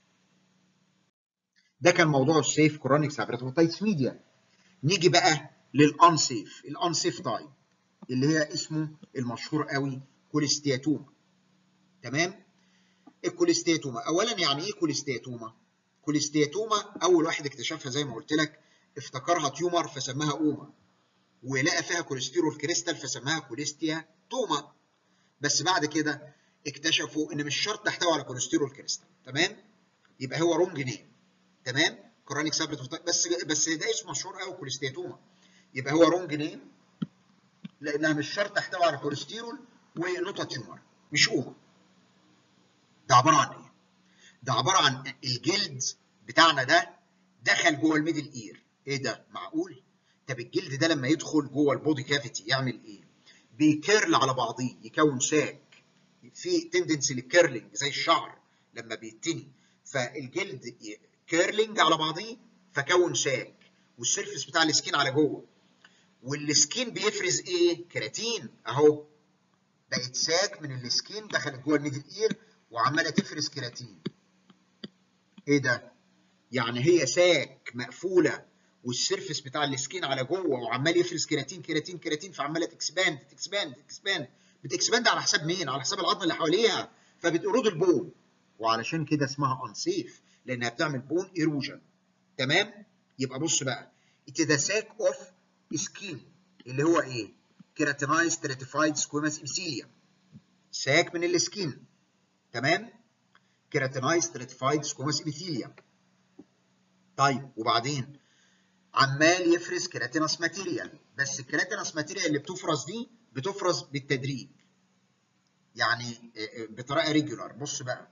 ده كان موضوع السيف كورونيك سابراتوتايتس ميديا نيجي بقى للانسيف الانسيف تايب اللي هي اسمه المشهور قوي كوليستياتوما تمام الكوليستياتوما اولا يعني ايه كوليستياتوما كوليستياتوما اول واحد اكتشفها زي ما قلت لك افتكرها تيومر فسماها اوما ولقى فيها كوليسترول كريستال فسماها كوليستيا توما بس بعد كده اكتشفوا ان مش شرط تحتوي على كوليسترول كريستال تمام يبقى هو رونج نيم تمام كرونيك سابريت بس بس ده اسمه مشهور قوي كوليستياتوما يبقى هو رونج نيم لانها مش شرط تحتوي على كوليسترول ونقطه تيومر مش اوما ده عباره عن ايه؟ ده عباره عن الجلد بتاعنا ده دخل جوه الميدل اير ايه ده معقول؟ طب الجلد ده لما يدخل جوه البودي كافيتي يعمل ايه؟ بيكيرل على بعضيه يكون ساك في تندنسي للكيرلينج زي الشعر لما بيتني فالجلد كيرلينج على بعضيه فكون ساك والسيرفس بتاع السكين على جوه والسكين بيفرز ايه؟ كيراتين اهو بقت ساك من السكين دخلت جوه الميدل اير وعماله تفرز كيراتين ايه ده؟ يعني هي ساك مقفوله والسيرفس بتاع السكين على جوه وعمال يفرز كيراتين كيراتين كيراتين فعماله تكسباند تكسباند تكسباند بتكسباند على حساب مين؟ على حساب العظم اللي حواليها فبتقرض البون وعلشان كده اسمها انسيف لانها بتعمل بون ايروجن تمام؟ يبقى بص بقى it is a sac of skin اللي هو ايه؟ keratinized stratified squamous epithelium ساك من السكين تمام؟ keratinized stratified squamous epithelium طيب وبعدين عمال يفرز كيراتينس ماتيريال بس الكيراتينس ماتيريال اللي بتفرز دي بتفرز بالتدريج يعني بطريقه ريجولار بص بقى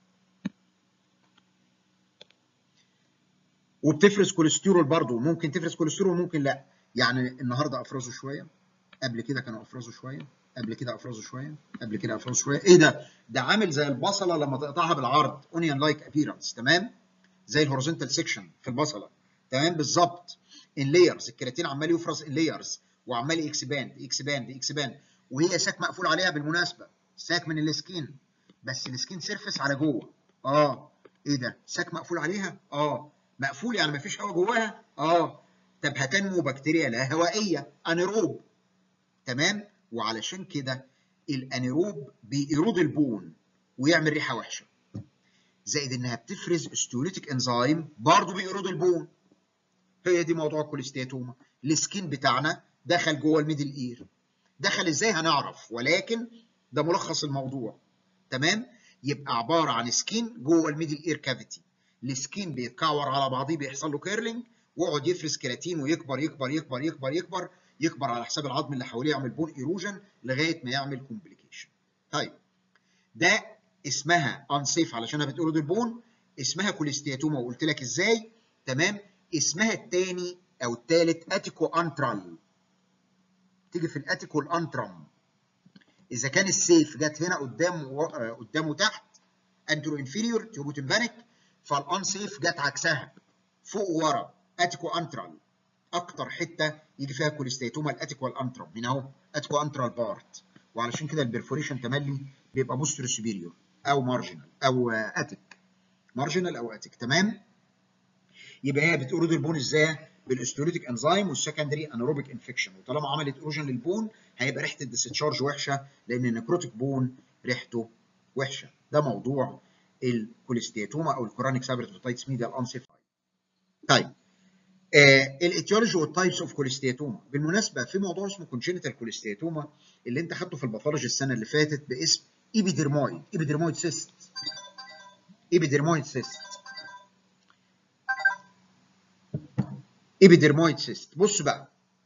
وبتفرز كوليسترول برضه ممكن تفرز كوليسترول ممكن لا يعني النهارده افرزه شويه قبل كده كانوا افرزوا شويه قبل كده افرزوا شويه قبل كده افرزوا شويه ايه ده ده عامل زي البصله لما تقطعها بالعرض اونيون لايك ابييرنس تمام زي الهوريزونتال سيكشن في البصله تمام بالظبط ان لايرز الكيراتين عمال يفرز ان لايرز وعمال اكسباند اكسباند اكسباند وهي ساك مقفول عليها بالمناسبه ساك من السكين بس السكين سيرفيس على جوه اه ايه ده ساك مقفول عليها اه مقفول يعني مفيش هواء جواها اه طب هتنمو بكتيريا لا هوائيه انيروب تمام وعلشان كده الانيروب بيرود البون ويعمل ريحه وحشه زائد انها بتفرز ستوليتيك انزيم برضه بيرود البون هي دي موضوع الكوليستياتوما السكين بتاعنا دخل جوه الميدل اير دخل ازاي هنعرف ولكن ده ملخص الموضوع تمام يبقى عباره عن سكين جوه الميدل اير كافيتي السكين بيتكور على بعضيه بيحصل له كيرلينج ويقعد يفرز كيراتين ويكبر يكبر يكبر يكبر يكبر يكبر على حساب العظم اللي حواليه يعمل بون ايروجن لغايه ما يعمل كومبليكيشن طيب ده اسمها انسيف علشان بتقول البون اسمها كوليستياتوما وقلت لك ازاي تمام اسمها الثاني او الثالث اتيكو انترال تيجي في الاتيكو الانترم اذا كان السيف جت هنا قدام و... قدامه تحت انترو انفيريور تيوبو تمبانيك فالانسيف جت عكسها فوق ورا اتيكو انترال اكتر حته يجي فيها كوليستيتوما الاتيكو الانترم من اهو اتيكو انترال بارت وعلشان كده البرفوريشن تملي بيبقى بوستر سوبيريور او مارجنال او اتيك مارجنال او اتيك تمام يبقى هي بتقرض البون ازاي بالاستوليتيك انزيم والسكندري انيروبيك انفكشن وطالما عملت ايروجن للبون هيبقى ريحه الديسشارج وحشه لان النكروتيك بون ريحته وحشه ده موضوع الكوليستياتوما او الكورونيك سابرتوتايتس ميديا الانسيفايد طيب آه الايتيولوجي والتايبس اوف كوليستياتوما بالمناسبه في موضوع اسمه كونجينيتال كوليستياتوما اللي انت خدته في الباثولوجي السنه اللي فاتت باسم ايبيدرمويد ايبيدرمويد سيست ايبيدرمويد سيست ايبيدرمويد سيست بص بقى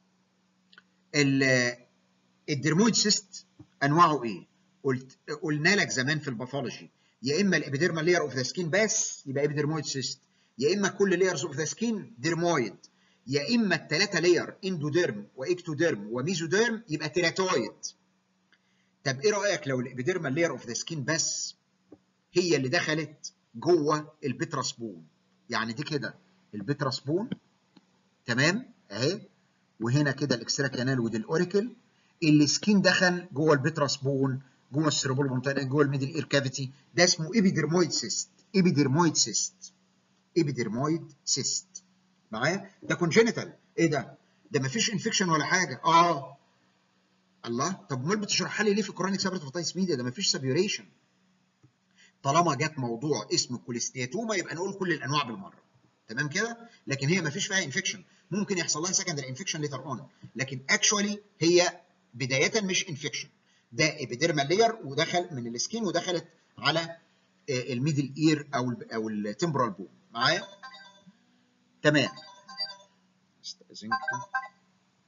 الدرمويد سيست انواعه ايه قلت قلنا لك زمان في الباثولوجي يا اما الابيديرمال لاير اوف ذا سكين بس يبقى ايبيدرمويد سيست يا اما كل لايرز اوف ذا سكين ديرمويد يا اما الثلاثه لاير اندوديرم واكتوديرم وميزوديرم يبقى تيراتويد طب ايه رايك لو الابيديرمال لاير اوف ذا سكين بس هي اللي دخلت جوه البتراس بون يعني دي كده البتراس بون تمام اهي وهنا كده الاكسترا كانال ودي الاوريكل السكين دخل جوه البتراس بون جوه السيربول مونتانا جوه الميدل اير كافيتي ده اسمه ايبيدرمويد سيست ايبيدرمويد سيست ايبيدرمويد سيست معايا ده كونجينيتال ايه ده ده مفيش انفكشن ولا حاجه اه الله طب امال بتشرحها لي ليه في كرونيك سابرتوفيتايتس ميديا ده مفيش سابيوريشن طالما جت موضوع اسمه كوليستياتوما يبقى نقول كل الانواع بالمره تمام كده لكن هي مفيش فيها انفكشن ممكن يحصل لها سكندري انفكشن ليتر اون لكن اكشوالي هي بدايه مش انفكشن ده ابيديرمال لاير ودخل من السكين ودخلت على الميدل اير او ال او التمبرال بون معايا تمام استاذنكم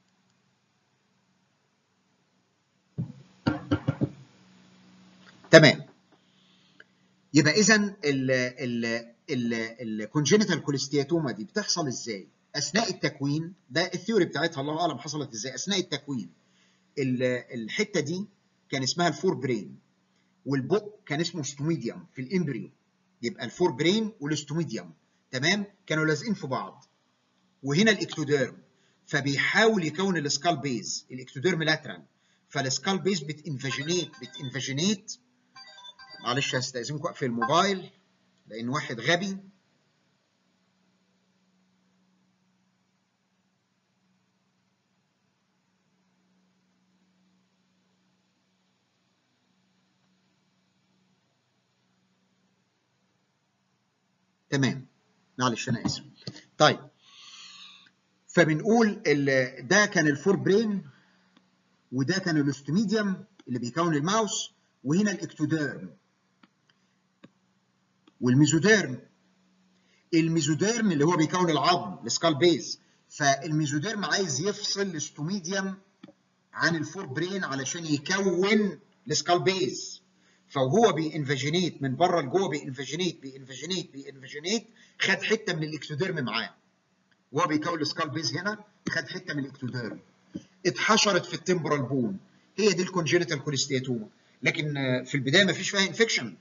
تمام يبقى اذا الكونجينيتال كوليستياتوما دي بتحصل ازاي؟ اثناء التكوين ده الثيوري بتاعتها الله اعلم حصلت ازاي اثناء التكوين الحته دي كان اسمها الفور برين والبق كان اسمه ستوميديوم في الامبريو يبقى الفور برين والاستوميديوم تمام كانوا لازقين في بعض وهنا الاكتوديرم فبيحاول يكون السكال بيز الاكتوديرم لاترال فالسكال بيز بتنفجنيت بتنفجنيت معلش هستأذنكم اقفل الموبايل لان واحد غبي تمام معلش انا اسف طيب فبنقول ده كان الفور برين وده كان الاستوميديوم اللي بيكون الماوس وهنا الاكتوديرم والميزوديرم الميزوديرم اللي هو بيكون العظم السكال بيز فالميزوديرم عايز يفصل الاستوميديوم عن الفور برين علشان يكون السكال بيز فهو بينفجينيت من بره لجوه بينفجينيت بينفجينيت بينفجينيت خد حته من الاكتوديرم معاه وهو بيكون السكال بيز هنا خد حته من الاكتوديرم اتحشرت في التمبرال بون هي دي الكونجينيتال كوليستياتوما لكن في البدايه ما فيش فيها انفكشن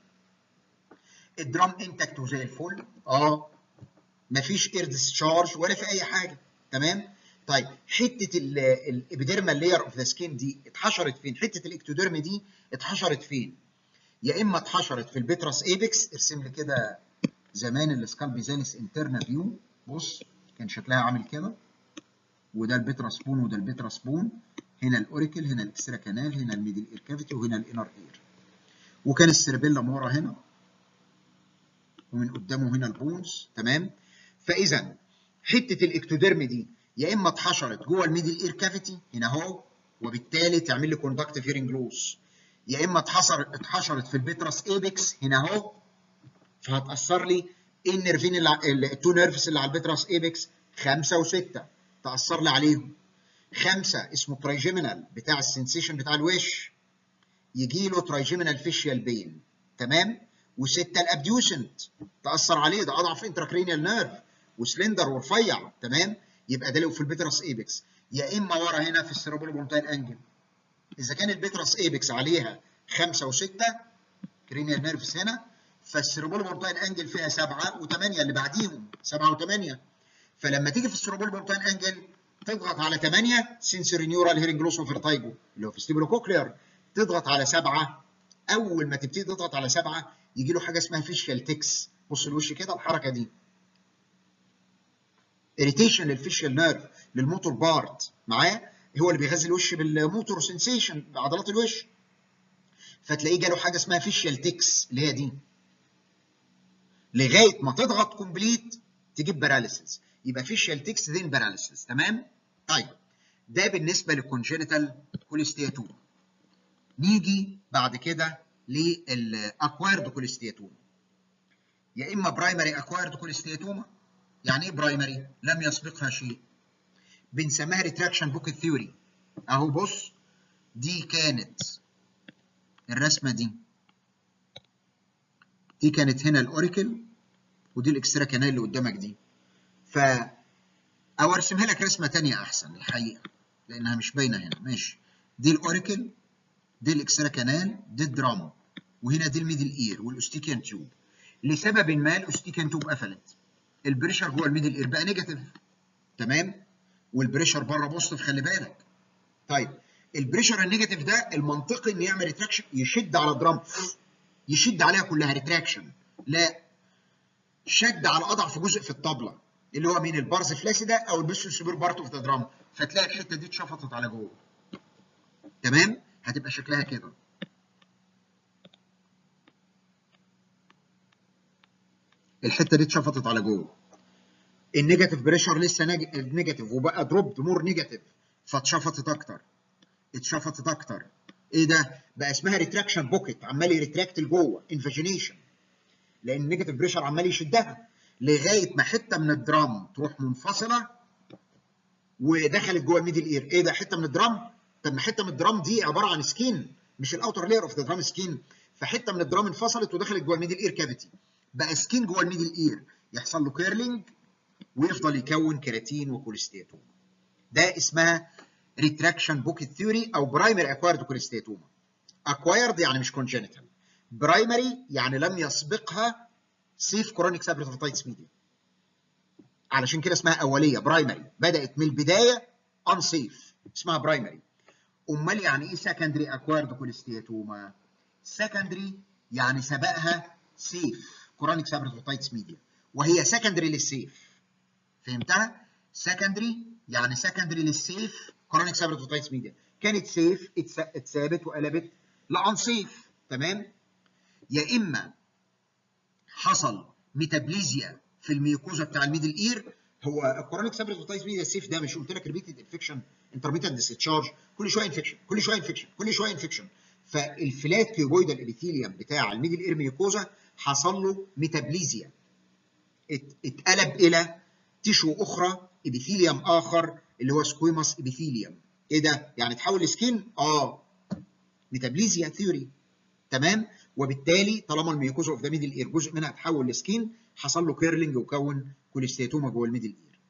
الدرام انتكت وزي الفل اه ما فيش اير ديسشارج ولا في اي حاجه تمام طيب حته الابيديرمال لاير اوف ذا سكين دي اتحشرت فين حته الاكتوديرم دي اتحشرت فين يا اما اتحشرت في البيتراس ايبكس ارسم لي كده زمان السكال بيزاليس انترنا فيو بص كان شكلها عامل كده وده البيتراس بون وده البيتراس بون هنا الاوريكل هنا الاكسترا كانال هنا الميدل اير كافيتي وهنا الانر اير وكان السيربيلم ورا هنا ومن قدامه هنا البونز تمام فاذا حته الاكتوديرم دي يا اما اتحشرت جوه الميدل اير كافيتي هنا اهو وبالتالي تعمل لي كوندكتيف هيرنج لوس يا اما اتحشرت اتحشرت في البيتراس ايبكس هنا اهو فهتاثر لي النيرفين اللي التو نيرفز اللي على البيتراس ايبكس خمسه وسته تاثر لي عليهم خمسه اسمه ترايجيمينال بتاع السنسيشن بتاع الوش يجي له ترايجيمينال فيشيال بين تمام وسته الابديوسنت تاثر عليه ده اضعف انتراكرينيال نيرف وسلندر ورفيع تمام يبقى ده لو في البيتراس ايبكس يا اما ورا هنا في السيربرال بونتاين انجل اذا كان البيتراس ايبكس عليها خمسه وسته كرينيال نيرفز هنا فالسيربرال بونتاين انجل فيها سبعه وثمانيه اللي بعديهم سبعه وثمانيه فلما تيجي في السيربرال بونتاين انجل تضغط على 8 سنسوري نيورال هيرنج لوس وفيرتايجو اللي هو في ستيبلوكوكلير تضغط على سبعه اول ما تبتدي تضغط على سبعه يجي له حاجه اسمها فيشيال تكس بص الوش كده الحركه دي اريتيشن للفيشيال نيرف للموتور بارت معاه هو اللي بيغذي الوش بالموتور سنسيشن بعضلات الوش فتلاقيه جاله حاجه اسمها فيشيال تكس اللي هي دي لغايه ما تضغط كومبليت تجيب باراليسيس يبقى فيشيال تكس ذين باراليسيس تمام طيب ده بالنسبه للكونجينيتال كوليستياتوما نيجي بعد كده للاكوايرد كوليستياتوما يا اما برايمري اكوايرد كوليستياتوما يعني ايه برايمري لم يسبقها شيء بنسميها ريتراكشن بوكيت ثيوري اهو بص دي كانت الرسمه دي دي كانت هنا الاوريكل ودي الاكسترا كانال اللي قدامك دي ف او ارسمها لك رسمه ثانيه احسن الحقيقه لانها مش باينه هنا ماشي دي الاوريكل دي الاكسترا كانال دي الدرام وهنا دي الميدل اير والاوستيكيان تيوب لسبب ما الاوستيكيان تيوب قفلت البريشر جوه الميدل اير بقى نيجاتيف تمام والبريشر بره بوزيتيف خلي بالك طيب البريشر النيجاتيف ده المنطقي انه يعمل ريتراكشن يشد على الدرام يشد عليها كلها ريتراكشن لا شد على اضعف جزء في الطبله اللي هو مين البارز فلاسيدا او البيسو سوبر بارت اوف ذا درام فتلاقي الحته دي اتشفطت على جوه تمام هتبقى شكلها كده الحته دي اتشفطت على جوه النيجاتيف بريشر لسه نيجاتيف وبقى دروبد مور نيجاتيف فاتشفطت اكتر اتشفطت اكتر ايه ده بقى اسمها ريتراكشن بوكيت عمال يريتراكت لجوه انفاجينيشن لان النيجاتيف بريشر عمال يشدها لغايه ما حته من الدرام تروح منفصله ودخلت جوه الميدل اير ايه ده حته من الدرام طب ما حته من الدرام دي عباره عن سكين مش الاوتر لاير اوف ذا درام سكين فحته من الدرام انفصلت ودخلت جوه الميدل اير كافيتي بقى سكين جوه الميدل اير يحصل له كيرلينج ويفضل يكون كيراتين وكوليستياتوما ده اسمها ريتراكشن بوكيت ثيوري او برايمري اكوايرد كوليستياتوما اكوايرد يعني مش كونجنتال برايمري يعني لم يسبقها سيف كورونيك سابريتوفيتايتس ميديا علشان كده اسمها اوليه برايمري بدات من البدايه ان سيف اسمها برايمري امال يعني ايه سكندري اكوايرد كوليستياتوما سكندري يعني سبقها سيف كورونيك سابريتوفيتايتس ميديا وهي سكندري للسيف فهمتها سكندري يعني سكندري للسيف كورونيك سابريتوفيتايتس ميديا كانت سيف اتثابت وقلبت لان سيف تمام يا اما حصل ميتابليزيا في الميوكوزا بتاع الميدل اير هو الكورونيك سابريتوفيتايتس ميديا السيف ده مش قلت لك ريبيتد انفكشن انترميتنت ديسشارج كل شويه انفكشن كل شويه انفكشن كل شويه انفكشن فالفلات كيوبويدال ابيثيليوم بتاع الميدل اير ميوكوزا حصل له ميتابليزيا اتقلب الى تيشو اخرى ابيثيليوم اخر اللي هو سكويموس ابيثيليوم ايه ده يعني تحول لسكين اه ميتابليزيا ثيوري تمام وبالتالي طالما الميوكوزا اوف ذا ميدل اير جزء منها اتحول لسكين حصل له كيرلينج وكون كوليستياتوما جوه الميدل اير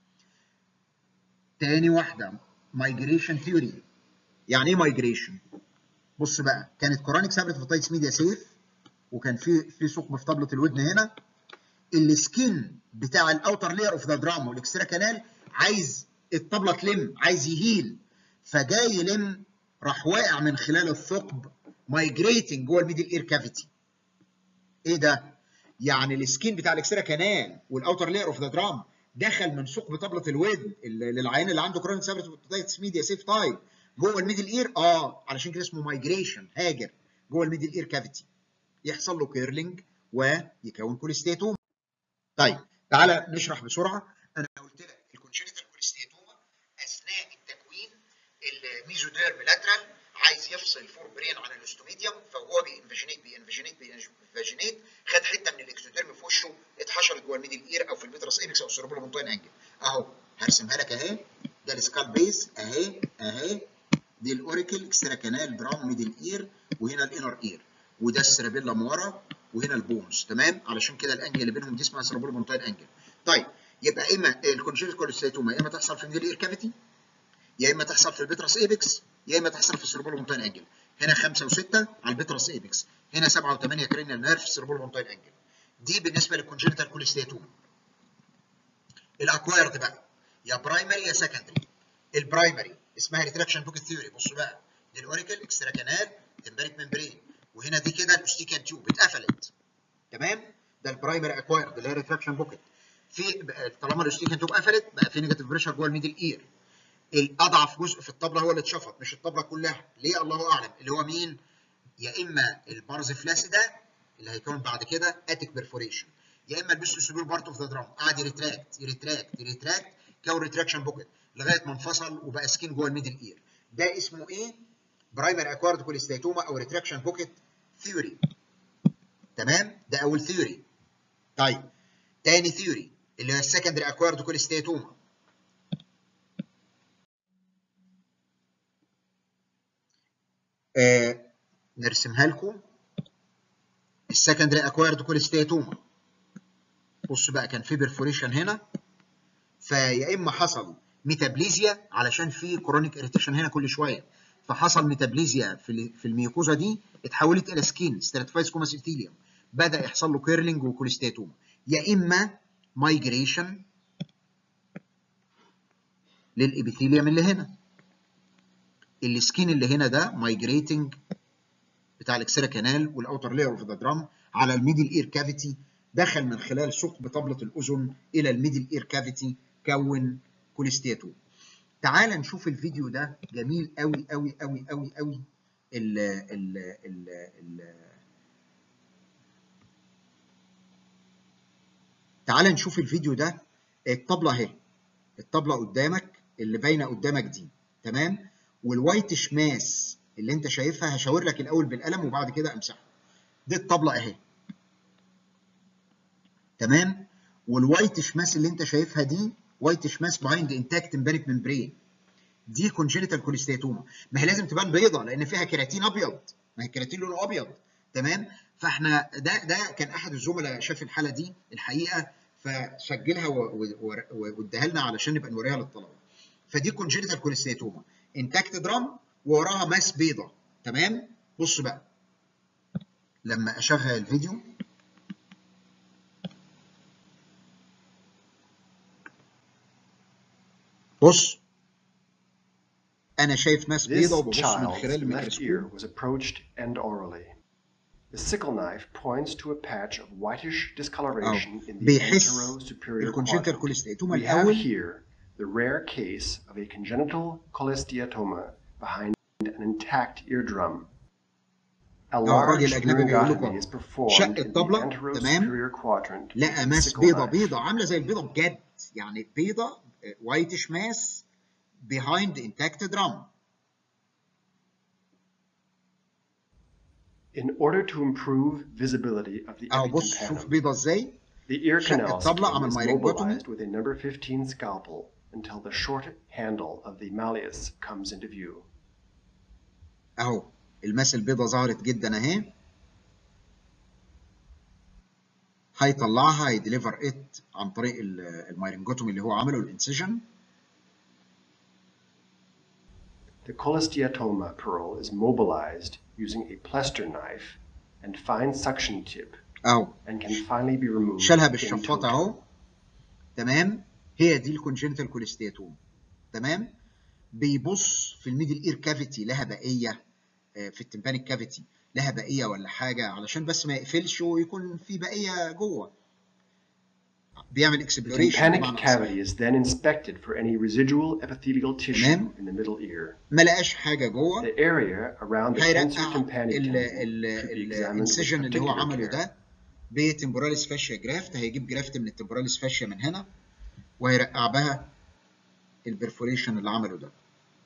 تاني واحده مايجريشن ثيوري يعني ايه مايجريشن بص بقى كانت كورونيك سابريتوفيتايتس ميديا سيف وكان في في ثقب في طبله الودن هنا السكين بتاع الاوتر لاير اوف ذا دراما والاكسترا كانال عايز الطبله تلم عايز يهيل فجاي يلم راح واقع من خلال الثقب مايجريتنج جوه الميدل اير كافيتي ايه ده يعني السكين بتاع الاكسترا كانال والاوتر لاير اوف ذا درام دخل من ثقب طبله الودن للعيان اللي عنده كرونيك سابريتوفيتايتس ميديا سيف تايب جوه الميدل اير اه علشان كده اسمه مايجريشن هاجر جوه الميدل اير كافيتي يحصل له كيرلينج ويكون كوليستيتوما طيب تعالى نشرح بسرعه انا قلت لك الكونجنتال كوليستيتوما اثناء التكوين الميزوديرم لاترال عايز يفصل الفور برين عن الاستوميديوم فهو بينفجينيت بينفجينيت بينفجينيت خد حته من الاكتوديرم في وشه اتحشرت جوه الميدل اير او في البيترس ايبكس او السيربرو مونتاين انجل اهو هرسمها لك اهي ده السكال بيس اهي اهي دي الاوريكل اكسترا كانال درام ميدل اير وهنا الانر اير وده السيرابيلم ورا وهنا البونز تمام علشان كده الانجل اللي بينهم دي اسمها سيربرو مونتاين انجل طيب يبقى اما الكونجنتال كوليستيتوما يا اما تحصل في الميدل اير كافيتي يا اما تحصل في البيترس ايبكس يا اما تحصل في السيربرو مونتاين انجل هنا 5 و6 على البيترس ايبكس هنا 7 و8 كرينيال نيرف السيربرو مونتاين انجل دي بالنسبه للكونجنتال كوليستيتوما الاكوايرد بقى يا برايمري يا سكندري البرايمري اسمها ريتراكشن بوكيت ثيوري بصوا بقى دي الاوريكل اكسترا كانال تمبريك ممبرين وهنا دي كده الاوستيكان تيوب اتقفلت تمام ده البرايمري اكوايرد اللي هي ريتراكشن بوكيت في طالما الاوستيكان تيوب قفلت بقى في نيجاتيف بريشر جوه الميدل اير الاضعف جزء في الطبله هو اللي اتشفط مش الطبله كلها ليه الله اعلم اللي هو مين يا اما البارز فلاسيدا اللي هيكون بعد كده اتيك بيرفوريشن يا اما البيستو سوبر بارت اوف ذا درام قعد يريتراكت يريتراكت يريتراكت كون ريتراكشن بوكيت لغايه ما انفصل وبقى سكين جوه الميدل اير ده اسمه ايه برايمري اكوارد كوليستيتوما او ريتراكشن بوكيت ثيوري تمام ده اول ثيوري طيب تاني ثيوري اللي هو السكندري اكوارد كوليستيتوما آه نرسمها لكم السكندري اكوايرد كوليستيتوما بص بقى كان في بيرفوريشن هنا فيا اما حصل ميتابليزيا علشان في كرونيك اريتيشن هنا كل شويه فحصل ميتابليزيا في في الميوكوزا دي اتحولت الى سكين ستراتيفايز كوماس ابيثيليوم بدا يحصل له كيرلينج وكوليستيتوما يا اما مايجريشن للابيثيليوم اللي هنا السكين اللي هنا ده مايجريتنج بتاع الاكسرا كانال والاوتر لاير اوف ذا درام على الميدل اير كافيتي دخل من خلال ثقب طبله الاذن الى الميدل اير كافيتي كون كوليستياتوم تعال نشوف الفيديو ده جميل قوي قوي قوي قوي قوي ال ال ال ال تعال نشوف الفيديو ده الطبله اهي الطبله قدامك اللي باينه قدامك دي تمام والوايت ماس اللي انت شايفها هشاور لك الاول بالقلم وبعد كده امسحها دي الطبله اهي تمام والوايت شماس اللي انت شايفها دي وايت شماس بهايند انتاكت امبارك ممبرين دي كونجينيتال كوليستيتوما ما هي لازم تبان بيضه لان فيها كيراتين ابيض ما هي الكيراتين لونه ابيض تمام فاحنا ده ده كان احد الزملاء شاف الحاله دي الحقيقه فسجلها واداها لنا علشان نبقى نوريها للطلبه فدي كونجنتال كوليستيتوما انتاكت درام ووراها ماس بيضه تمام بص بقى لما اشغل الفيديو بص انا شايف ماس بيضه وببص من خلال الميكروسكوب was approached and orally. The sickle knife points to a patch of whitish discoloration in the بيحس anterosuperior الكونجنتال quadrant. كوليستيتوما We have الاول here the rare case of a congenital cholesteatoma behind an intact eardrum. A الراجل large الأجنبي بيقول لكم laryngotomy is performed شق in the الطبلة، تمام؟ anterosuperior quadrant لقى with the ماس sickle بيضه knife. بيضه عامله زي البيضه بجد يعني بيضه وايتش ماس behind intact drum In order to improve visibility of the اهو بص شوف epitympanum, بيضه ازاي the ear شق canal الطبلة skin عمل is myringotomy. mobilized with a number 15 scalpel until the short handle of the malleus comes into view. اهو الماس البيضه ظهرت جدا اهي هيطلعها هيديليفر ات عن طريق ال- المايرنجوتومي اللي هو عمله الانسيجن The cholesteatoma pearl is mobilized using a plester knife and fine suction tip اهو and can finally be removed شالها in بالشفاطه total. اهو تمام هي دي الكونجنتال كوليستياتوم تمام بيبص في الميدل اير كافيتي لها بقيه آه، في التمبانيك كافيتي لها بقيه ولا حاجه علشان بس ما يقفلش ويكون في بقيه جوه بيعمل The اكسبلوريشن tympanic cavity is then inspected for any residual epithelial tissue تمام. in the middle ear. ما لقاش حاجه جوه The area around the tensor هيرقع tympanic ال- tendon ال- should be ال- examined with الانسجن اللي هو particular عمله care. ده بتمبوراليس فاشيا جرافت هيجيب جرافت من التمبوراليس فاشيا من هنا وهيرقع بها البرفوريشن اللي عمله ده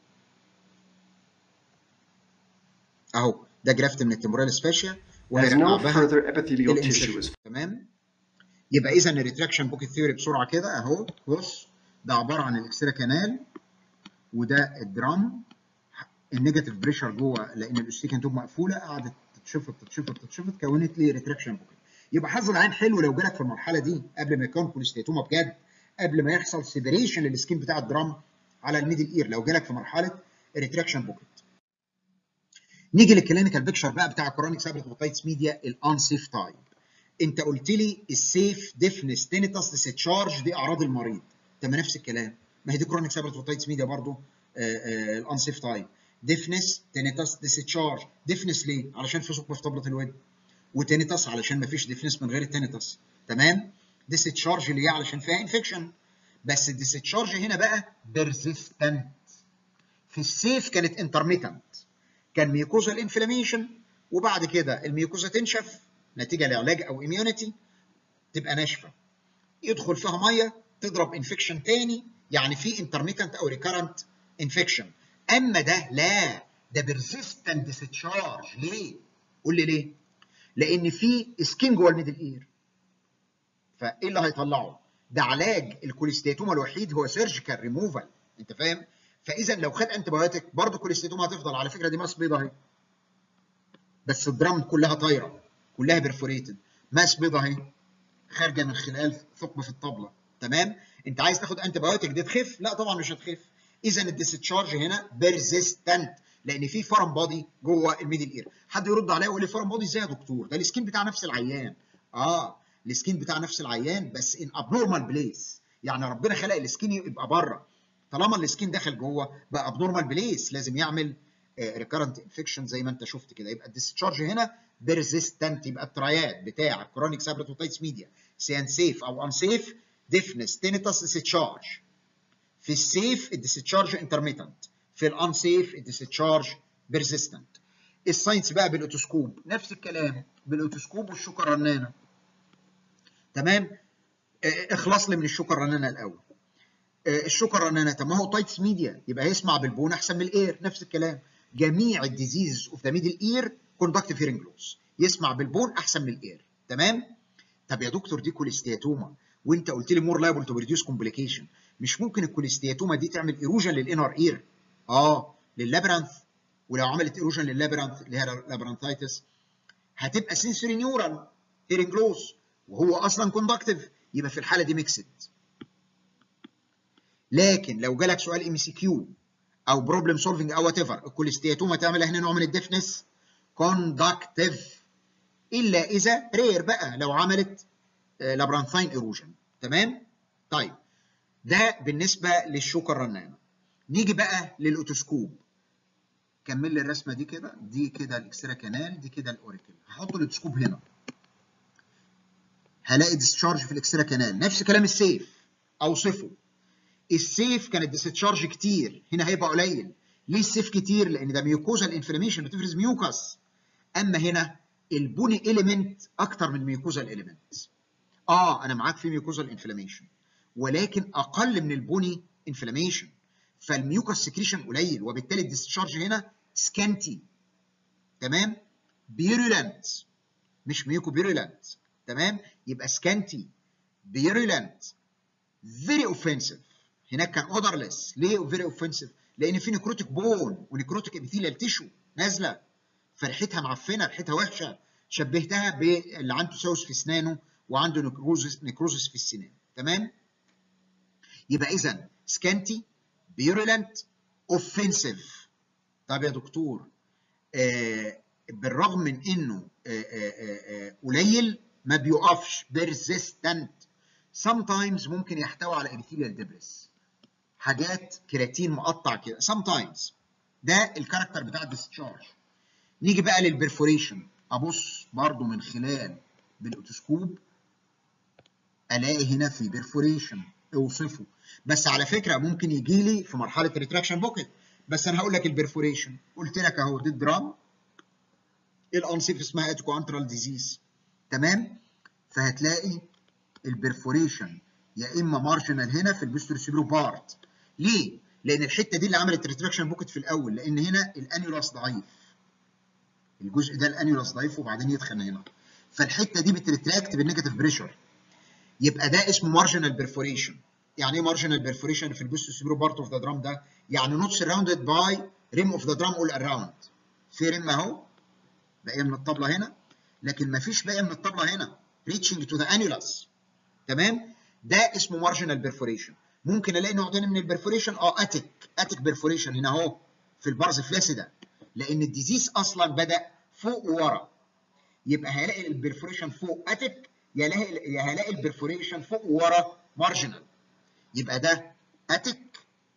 اهو ده جرافت من التمبوراليس فاشيا As وهيرقع no بها further epithelial tissue الانسجن is تمام يبقى اذا الريتراكشن بوكيت ثيوري بسرعه كده اهو بص ده عباره عن الاكسترا كانال وده الدرام النيجاتيف بريشر جوه لان الاستيكان توب مقفوله قعدت تتشفط تتشفط تتشفط كونت لي ريتراكشن بوكيت يبقى حظ العين حلو لو جالك في المرحله دي قبل ما يكون كوليستيتوما بجد قبل ما يحصل سيبريشن للسكين بتاع الدرام على الميدل اير لو جالك في مرحله ريتراكشن بوكيت نيجي للكلينيكال بيكشر بقى بتاع كرونيك سابريت اوتايتس ميديا الانسيف تايب انت قلت لي السيف ديفنس تينيتاس ديستشارج دي اعراض المريض طب ما نفس الكلام ما هي دي كرونيك سابريت اوتايتس ميديا برضو الانسيف تايب ديفنس تينيتاس ديستشارج ديفنس ليه علشان في ثقب في طبله الودن وتينيتاس علشان ما فيش ديفنس من غير التينيتاس تمام ديستشارج اللي هي علشان فيها انفكشن بس الديستشارج هنا بقى بيرزيستنت في السيف كانت انترميتنت كان ميوكوزال انفلاميشن وبعد كده الميوكوزا تنشف نتيجه لعلاج او اميونيتي تبقى ناشفه يدخل فيها ميه تضرب انفكشن تاني يعني في انترميتنت او ريكارنت انفكشن اما ده لا ده بيرزيستنت ديستشارج ليه؟ قول لي ليه؟ لان في سكين جوه الميدل اير فايه اللي هيطلعه؟ ده علاج الكوليستيتوما الوحيد هو سيرجيكال ريموفال انت فاهم؟ فاذا لو خد انتي بايوتيك برضه كوليستيتوما هتفضل على فكره دي ماس بيضه اهي بس الدرام كلها طايره كلها برفوريتد ماس بيضه اهي خارجه من خلال ثقب في الطبله تمام انت عايز تاخد انتي بايوتيك دي تخف لا طبعا مش هتخف اذا الديستشارج هنا بيرزيستنت لان في فارم بودي جوه الميدل اير حد يرد عليا ويقول لي فارم بودي ازاي يا دكتور ده السكين بتاع نفس العيان اه السكين بتاع نفس العيان بس ان ابنورمال بليس يعني ربنا خلق السكين يبقى بره طالما السكين دخل جوه بقى ابنورمال بليس لازم يعمل ريكارنت انفكشن زي ما انت شفت كده يبقى الديسشارج هنا بيرزيستنت يبقى الترايات بتاع كرونيك سابريتوتايتس ميديا سيان سيف او ان سيف ديفنس تينيتاس ديسشارج في السيف الديسشارج انترميتنت في الان سيف الديسشارج بيرزيستنت الساينس بقى بالاوتوسكوب نفس الكلام بالاوتوسكوب والشوكه الرنانه تمام اخلص لي من الشوكه الرنانه الاول الشوكه الرنانه طب ما هو تايتس ميديا يبقى يسمع بالبون احسن من الاير نفس الكلام جميع الديزيز اوف ذا ميدل اير كوندكتيف هيرنج لوس يسمع بالبون احسن من الاير تمام طب يا دكتور دي كوليستياتوما وانت قلت لي مور لايبل تو بريديوس كومبليكيشن مش ممكن الكوليستياتوما دي تعمل ايروجن للانر اير اه لللابرانث ولو عملت ايروجن لللابرانث اللي هي لابرانثايتس هتبقى سنسوري نيورال هيرنج لوس وهو اصلا كوندكتيف يبقى في الحاله دي ميكسد لكن لو جالك سؤال ام سي كيو او بروبلم سولفنج او وات ايفر الكوليستياتوما تعمل هنا نوع من الديفنس كوندكتيف الا اذا رير بقى لو عملت لابرانثاين ايروجن تمام طيب ده بالنسبه للشوكه الرنانه نيجي بقى للاوتوسكوب كمل لي الرسمه دي كده دي كده الاكسترا كانال دي كده الاوريكل هحط الاوتوسكوب هنا هلاقي ديسشارج في الاكسترا كانال نفس كلام السيف اوصفه السيف كانت ديسشارج كتير هنا هيبقى قليل ليه السيف كتير لان ده ميوكوزا الانفلاميشن بتفرز ميوكس اما هنا البوني اليمنت اكتر من ميوكوزا اليمنت اه انا معاك في ميوكوزا الانفلاميشن ولكن اقل من البوني انفلاميشن فالميوكس سكريشن قليل وبالتالي الديسشارج هنا سكانتي تمام بيرولنت مش ميوكو بيرولنت تمام يبقى سكانتي بيرولنت فيري اوفنسيف هناك كان اودرلس ليه فيري اوفنسيف لان في نيكروتيك بون ونيكروتيك ابيثيليال تيشو نازله فريحتها معفنه ريحتها وحشه شبهتها باللي عنده تسوس في اسنانه وعنده نيكروزس نيكروزس في السنان تمام يبقى اذا سكانتي بيرولنت اوفنسيف طب يا دكتور آه بالرغم من انه آه آه قليل ما بيقفش بيرزيستنت sometimes ممكن يحتوي على ابيثيليال ديبريس حاجات كرياتين مقطع كده sometimes ده الكاركتر بتاع الديسشارج نيجي بقى للبرفوريشن ابص برضو من خلال بالاوتوسكوب الاقي هنا في برفوريشن اوصفه بس على فكره ممكن يجي لي في مرحله ريتراكشن بوكيت بس انا هقول لك البرفوريشن قلت لك اهو دي الدرام الانسيف اسمها اتكو انترال ديزيز تمام فهتلاقي البرفوريشن يا اما مارجنال هنا في البيستروسيبرو بارت ليه؟ لان الحته دي اللي عملت ريتراكشن بوكيت في الاول لان هنا الانيولاس ضعيف الجزء ده الانيولاس ضعيف وبعدين يدخن هنا فالحته دي بتريتراكت بالنيجاتيف بريشر يبقى ده اسمه مارجنال بيرفوريشن يعني ايه مارجنال بيرفوريشن في البيستروسيبرو بارت اوف ذا درام ده؟ يعني نوت سراوندد باي ريم اوف ذا درام اول اراوند في ريم اهو باقيه من الطبله هنا لكن ما فيش باقيه من الطبله هنا ريتشنج تو ذا انيولاس تمام ده اسمه مارجنال بيرفوريشن ممكن الاقي نوع تاني من البرفوريشن اه اتيك اتيك بيرفوريشن هنا اهو في البارز فلاسيدا لان الديزيز اصلا بدا فوق وورا يبقى هلاقي البرفوريشن فوق اتيك يا هلاقي يا هلاقي البرفوريشن فوق وورا مارجنال يبقى ده اتيك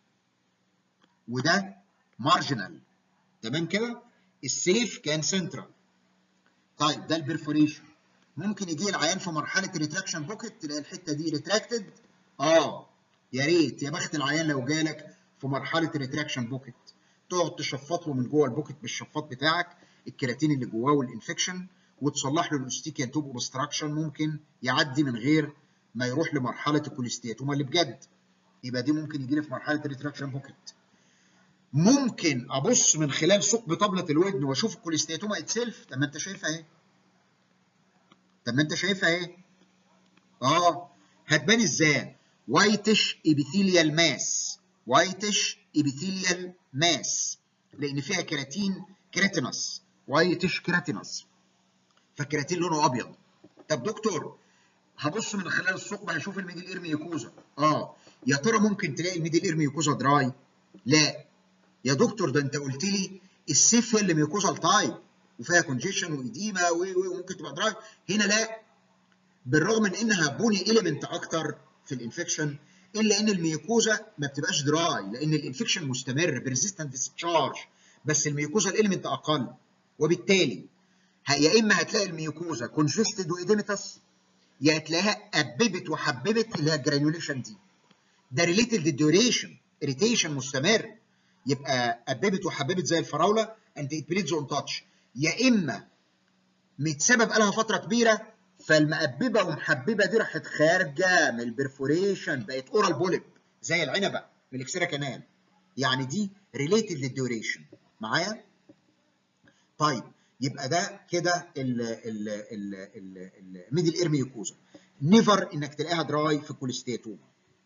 وده مارجنال تمام كده السيف كان سنترال طيب ده البرفوريشن ممكن يجي العيان في مرحله ريتراكشن بوكيت تلاقي الحته دي ريتراكتد اه يا ريت يا بخت العيان لو جالك في مرحله ريتراكشن بوكيت تقعد تشفط له من جوه البوكيت بالشفاط بتاعك الكيراتين اللي جواه والانفكشن وتصلح له الاوستيكيان توب اوبستراكشن ممكن يعدي من غير ما يروح لمرحله الكوليستياتوما اللي بجد يبقى دي ممكن يجي لي في مرحله ريتراكشن بوكيت ممكن ابص من خلال ثقب طبله الودن واشوف الكوليستياتوما اتسلف طب ما انت شايفها اهي طب ما انت شايفها اهي اه هتبان ازاي وايتش ابيثيليال ماس وايتش ابيثيليال ماس لان فيها كيراتين كيراتينس وايتش كيراتينس فالكيراتين لونه ابيض طب دكتور هبص من خلال الثقب هشوف الميدل اير ميوكوزا اه يا ترى ممكن تلاقي الميدل اير ميوكوزا دراي لا يا دكتور ده انت قلت لي السيف هي اللي ميوكوزا تايب وفيها كونجيشن واديما وممكن تبقى دراي هنا لا بالرغم من انها بوني اليمنت اكتر في الانفكشن الا ان الميوكوزا ما بتبقاش دراي لان الانفكشن مستمر بريزيستنت ديسشارج بس الميوكوزا الاليمنت اقل وبالتالي يا اما هتلاقي الميوكوزا كونجستد واديمتس يا هتلاقيها اببت وحببت اللي هي الجرانيوليشن دي ده ريليتد للديوريشن اريتيشن مستمر يبقى اببت وحببت زي الفراوله انت ات بليدز اون تاتش يا اما متسبب لها فتره كبيره فالمقببه ومحببه دي راحت خارجه من البرفوريشن بقت اورال بوليب زي العنبه من الاكسيرا كانال يعني دي ريليتد للديوريشن معايا؟ طيب يبقى ده كده الميدل اير ميوكوزا نيفر انك تلاقيها دراي في الكوليستياتوما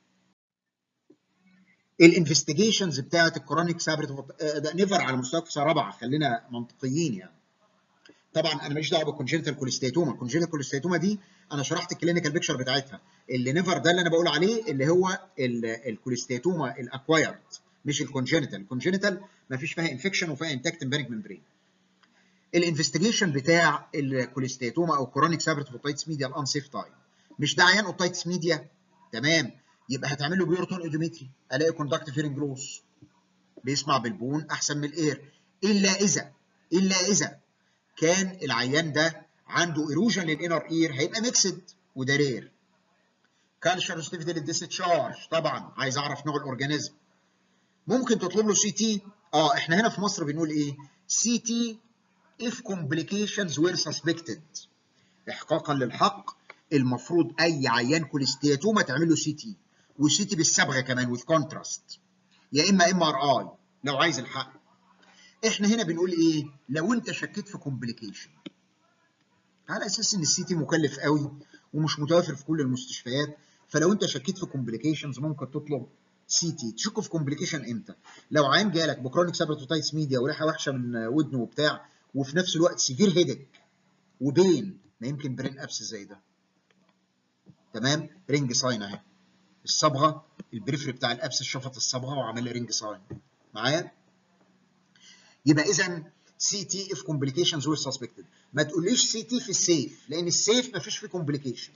الانفستيجيشنز بتاعت الكورونيك سابريت ده نيفر على مستوى قصه رابعه خلينا منطقيين يعني طبعا انا ماليش دعوه بالكونجنتال كوليستيتوما الكونجنتال كوليستيتوما دي انا شرحت الكلينيكال بيكتشر بتاعتها اللي نيفر ده اللي انا بقول عليه اللي هو الكوليستيتوما الاكوايرد مش الكونجنتال الكونجنتال ما فيش فيها انفكشن وفيها انتاكت امباريك ممبرين الانفستيجيشن بتاع الكوليستيتوما او كورونيك سابرت اوتايتس ميديا الانسيف تايب مش ده عيان اوتايتس ميديا تمام يبقى هتعمل له بيورتون اودومتري الاقي كوندكتيف هيرنج لوس بيسمع بالبون احسن من الاير الا اذا الا اذا كان العيان ده عنده ايروجن للانر اير هيبقى ميكسد وده رير كالشر ستيفيتي للديسشارج طبعا عايز اعرف نوع الاورجانيزم ممكن تطلب له سي تي اه احنا هنا في مصر بنقول ايه سي تي if complications were suspected احقاقا للحق المفروض اي عيان كوليستياتوما تعمل له سي تي وسي تي بالصبغه كمان with contrast يا اما ام ار اي لو عايز الحق احنا هنا بنقول ايه لو انت شكيت في كومبليكيشن على اساس ان السي تي مكلف قوي ومش متوفر في كل المستشفيات فلو انت شكيت في كومبليكيشنز ممكن تطلب سي تي تشك في كومبليكيشن امتى لو عين جالك بكرونيك سابرتوتايتس ميديا وريحه وحشه من ودنه وبتاع وفي نفس الوقت سيفير هيدك وبين ما يمكن برين ابس زي ده تمام رينج ساين اهي الصبغه البريفري بتاع الابس شفط الصبغه وعمل لي رينج ساين معايا يبقى اذا سي تي اف كومبليكيشنز وير سسبكتد ما تقوليش سي تي في السيف لان السيف ما فيش فيه كومبليكيشن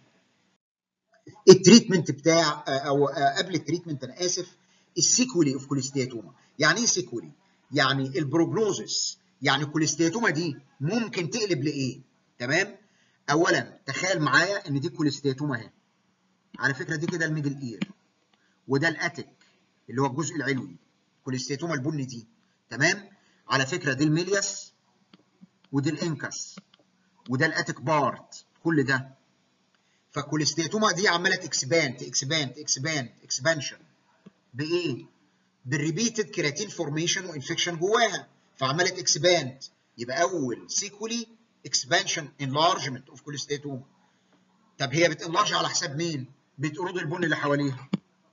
التريتمنت بتاع او قبل التريتمنت انا اسف السيكولي اوف كوليستياتوما يعني ايه سيكولي يعني البروجنوزس يعني الكوليستياتوما دي ممكن تقلب لايه تمام اولا تخيل معايا ان دي كوليستياتوما اهي على فكره دي كده الميدل اير وده الاتك اللي هو الجزء العلوي كوليستياتوما البني دي تمام على فكره دي الميلياس ودي الانكس وده الاتك بارت كل ده فالكوليستياتوما دي عماله اكسباند اكسباند اكسباند اكسبانشن بايه؟ بالريبيتد كيراتين فورميشن وانفكشن جواها فعملت اكسباند يبقى اول سيكولي اكسبانشن انلارجمنت اوف كوليستياتوما طب هي بتنلارج على حساب مين؟ بتقرض البن اللي حواليها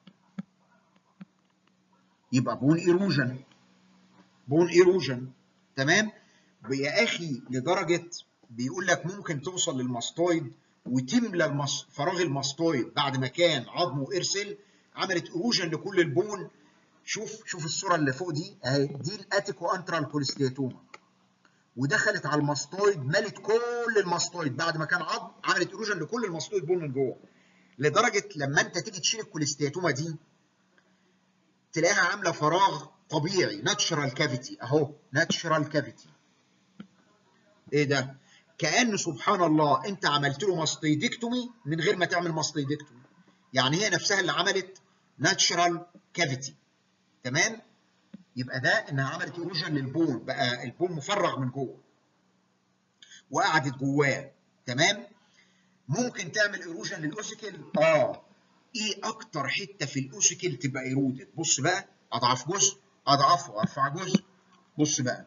يبقى بون ايروجن بون ايروجن تمام؟ يا اخي لدرجه بيقول لك ممكن توصل للماستويد وتملى المص... فراغ الماستويد بعد ما كان عظمه وارسل عملت ايروجن لكل البون شوف شوف الصوره اللي فوق دي اهي دي الاتيكو انترال كوليستياتوما ودخلت على الماستويد ملت كل الماستويد بعد ما كان عظم عملت ايروجن لكل الماستويد بون من جوه لدرجه لما انت تيجي تشيل الكوليستياتوما دي تلاقيها عامله فراغ طبيعي ناتشرال كافيتي اهو ناتشرال كافيتي ايه ده كأن سبحان الله انت عملت له ماستيدكتومي من غير ما تعمل ماستيدكتومي يعني هي نفسها اللي عملت ناتشرال كافيتي تمام يبقى ده انها عملت ايروجن للبون بقى البون مفرغ من جوه وقعدت جواه تمام ممكن تعمل ايروجن للاوسيكل اه ايه اكتر حته في الاوسيكل تبقى ايرودد بص بقى اضعف جزء اضعفه ارفع جزء بص بقى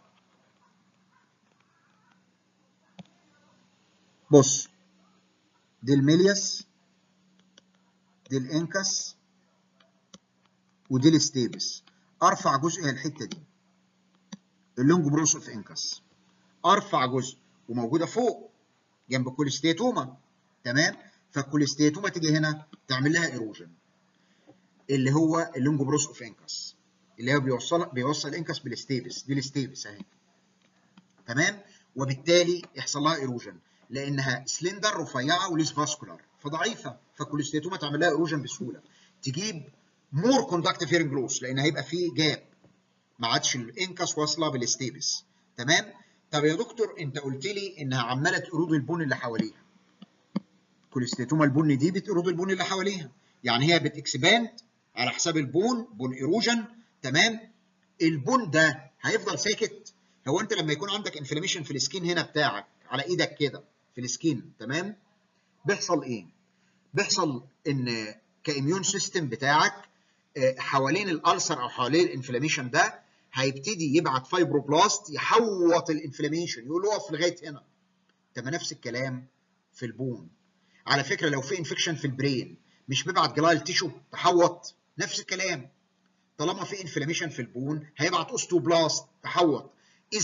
بص دي الميلياس دي الانكس ودي الستيبس ارفع جزء هي الحته دي اللونج بروس اوف انكس ارفع جزء وموجوده فوق جنب الكوليستيتوما تمام فالكوليستيتوما تيجي هنا تعمل لها ايروجن اللي هو اللونج بروس اوف انكس اللي هو بيوصل بيوصل الانكس بالستيبس دي الستيبس اهي تمام وبالتالي يحصل لها ايروجن لانها سلندر رفيعه وليس فاسكولار فضعيفه فالكوليستيتوما تعمل لها ايروجن بسهوله تجيب مور كوندكتيف هيرنج لوس لان هيبقى فيه جاب ما عادش الانكس واصله بالستيبس تمام طب يا دكتور انت قلت لي انها عماله تقرض البون اللي حواليها الكوليستيتوما البن دي بتقرض البون اللي حواليها يعني هي بتكسباند على حساب البون بون ايروجن تمام البون ده هيفضل ساكت هو انت لما يكون عندك انفلاميشن في السكين هنا بتاعك على ايدك كده في السكين تمام بيحصل ايه بيحصل ان كاميون سيستم بتاعك حوالين الالسر او حوالين الانفلاميشن ده هيبتدي يبعت فايبروبلاست يحوط الانفلاميشن يقول له اقف لغايه هنا طب نفس الكلام في البون على فكره لو في انفكشن في البرين مش بيبعت جلايل تيشو تحوط نفس الكلام طالما في انفلاميشن في البون هيبعت اوستوبلاست تحوط اذا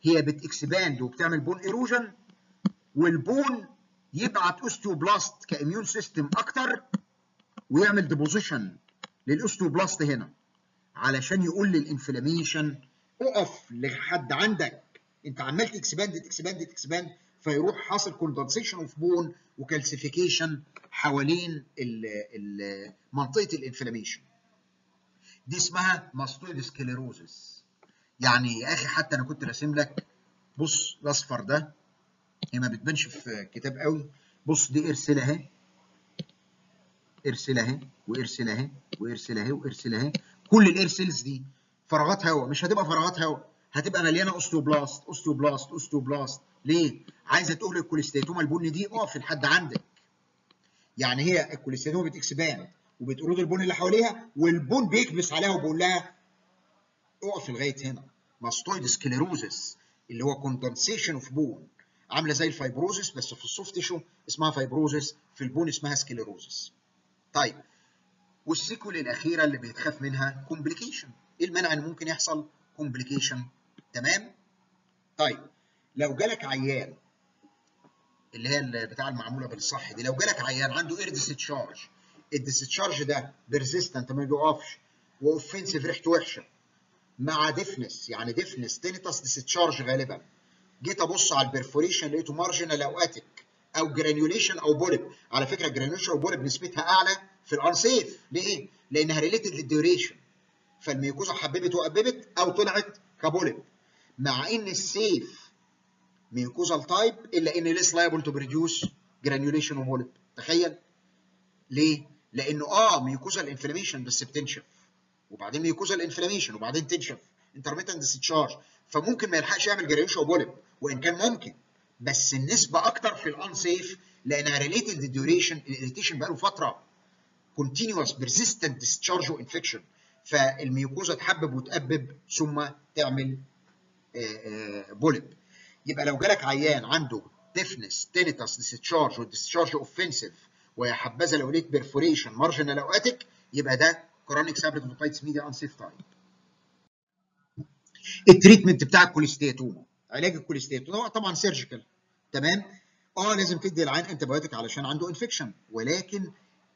هي بتكسباند وبتعمل بون ايروجن والبون يبعت اوستيوبلاست كاميون سيستم اكتر ويعمل ديبوزيشن للاوستيوبلاست هنا علشان يقول للانفلاميشن اقف لحد عندك انت عمال تكسباند تكسباند تكسباند فيروح حاصل كوندنسيشن اوف بون وكالسيفيكيشن حوالين ال ال منطقه الانفلاميشن دي اسمها ماستويد سكليروزس يعني يا اخي حتى انا كنت راسم لك بص الاصفر ده هي ما بتبانش في كتاب قوي بص دي ارسل اهي ارسل اهي وارسل اهي وارسل اهي وارسل اهي كل الارسلز دي فراغات هواء مش هتبقى فراغات هواء هتبقى مليانه اوستيوبلاست اوستيوبلاست اوستيوبلاست ليه؟ عايزه تقول الكوليستاتوما البني دي اقف لحد عندك يعني هي الكوليستاتوما بتكسبان وبتقرض البون اللي حواليها والبون بيكبس عليها وبيقول لها اقف لغايه هنا ماستويد سكليروزس اللي هو كوندنسيشن اوف بون عامله زي الفايبروزس بس في السوفت تيشو اسمها فايبروزس في البون اسمها سكليروزس طيب والسيكول الاخيره اللي بيتخاف منها كومبليكيشن ايه المنع ان ممكن يحصل كومبليكيشن تمام طيب لو جالك عيان اللي هي بتاع المعموله بالصح دي لو جالك عيان عنده اير ديستشارج الديستشارج ده بيرزيستنت ما بيقفش واوفنسيف ريحته وحشه مع ديفنس يعني ديفنس تينيتاس ديستشارج غالبا جيت ابص على البرفوريشن لقيته مارجنال او اتيك او جرانيوليشن او بوليب على فكره جرانيوليشن او بوليب نسبتها اعلى في الانسيف ليه؟ لانها ريليتد للديوريشن فالميوكوزا حببت وقببت او طلعت كبوليب مع ان السيف ميوكوزال تايب الا ان ليس لايبل تو بروديوس جرانيوليشن وبوليب تخيل ليه؟ لانه اه ميوكوزال انفلاميشن بس بتنشف وبعدين ميوكوزال انفلاميشن وبعدين تنشف انترميتنت ديسشارج فممكن ما يلحقش يعمل جرانيوليشن وبوليب وان كان ممكن بس النسبه اكتر في الانسيف لانها ريليتد للديوريشن الاريتيشن بقاله فتره continuous persistent discharge infection فالميوكوزا تحبب وتقبب ثم تعمل بولب يبقى لو جالك عيان عنده ديفنس تينيتاس ديسشارج والديسشارج اوفنسيف ويا حبذا لو لقيت بيرفوريشن مارجنال او اتيك يبقى ده كرونيك سابريت اوتايتس ميديا انسيف تايب التريتمنت بتاع الكوليستياتوما علاج الكوليستياتوما طبعا سيرجيكال تمام اه لازم تدي العيان انتبيوتيك علشان عنده انفكشن ولكن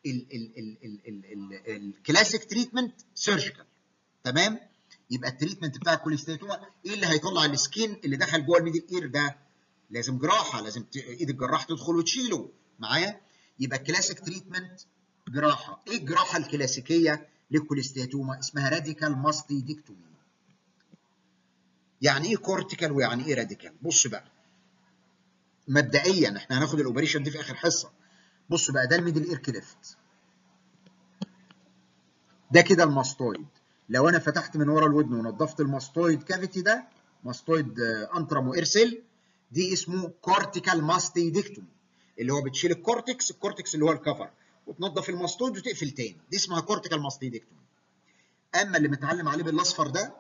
الكلاسيك تريتمنت سيرجيكال تمام يبقى التريتمنت بتاع الكوليستيتوما ايه اللي هيطلع السكين اللي دخل جوه الميدل اير ده لازم جراحه لازم ت... ايد الجراح تدخل وتشيله معايا يبقى الكلاسيك تريتمنت جراحه ايه الجراحه الكلاسيكيه للكوليستيتوما اسمها راديكال ماستيدكتومي يعني ايه كورتيكال ويعني ايه راديكال بص بقى مبدئيا احنا هناخد الاوبريشن دي في اخر حصه بص بقى ده الميدل اير كليفت ده كده الماستويد لو انا فتحت من ورا الودن ونضفت الماستويد كافيتي ده ماستويد انترامو ايرسيل دي اسمه كورتيكال ماستيدكتومي اللي هو بتشيل الكورتكس الكورتكس اللي هو الكفر وتنضف الماستويد وتقفل تاني دي اسمها كورتيكال ماستيدكتومي اما اللي متعلم عليه بالاصفر ده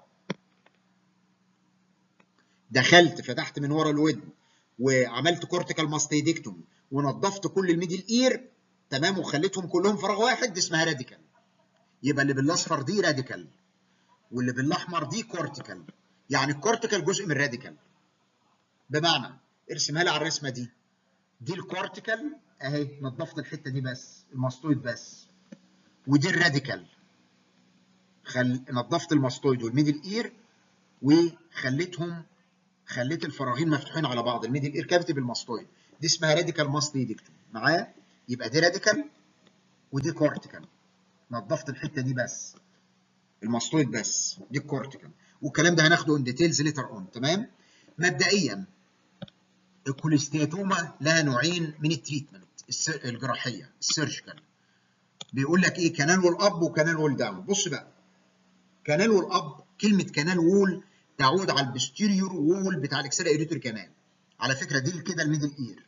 دخلت فتحت من ورا الودن وعملت كورتيكال ماستيدكتومي ونضفت كل الميدل اير تمام وخليتهم كلهم فراغ واحد دي اسمها راديكال يبقى اللي بالاصفر دي راديكال واللي بالاحمر دي كورتيكال يعني الكورتيكال جزء من الراديكال بمعنى ارسمها لي على الرسمه دي دي الكورتيكال اهي نضفت الحته دي بس الماستويد بس ودي الراديكال خل... نضفت الماستويد والميدل اير وخليتهم خليت الفراغين مفتوحين على بعض الميدل اير كافيتي بالماستويد دي اسمها راديكال ماستيدكتومي معايا يبقى دي راديكال ودي كورتيكال نضفت الحته دي بس الماستويد بس دي الكورتيكال والكلام ده هناخده ان ديتيلز ليتر اون تمام مبدئيا الكوليستياتوما لها نوعين من التريتمنت الجراحيه السيرجيكال بيقول لك ايه كانال وول اب وكانال وول داون بص بقى كانال وول اب كلمه كانال وول تعود على البستيريور وول بتاع الاكسرا ايريتوري كانال على فكره دي كده الميدل اير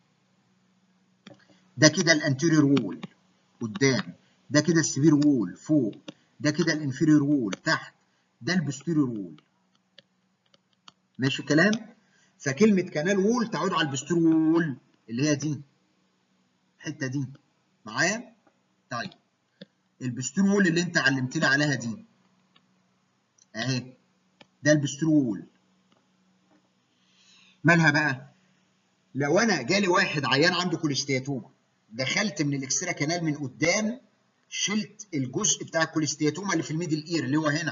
ده كده الانتيريور وول قدام ده كده السبير وول فوق ده كده الانفيريور وول تحت ده البستيريور وول ماشي الكلام فكلمه كانال وول تعود على البستيريور وول اللي هي دي الحته دي معايا طيب البستيريور وول اللي انت علمتني عليها دي اهي ده البستيريور وول مالها بقى لو انا جالي واحد عيان عنده كوليستياتوما دخلت من الاكسترا كانال من قدام شلت الجزء بتاع الكوليستياتوما اللي في الميدل اير اللي هو هنا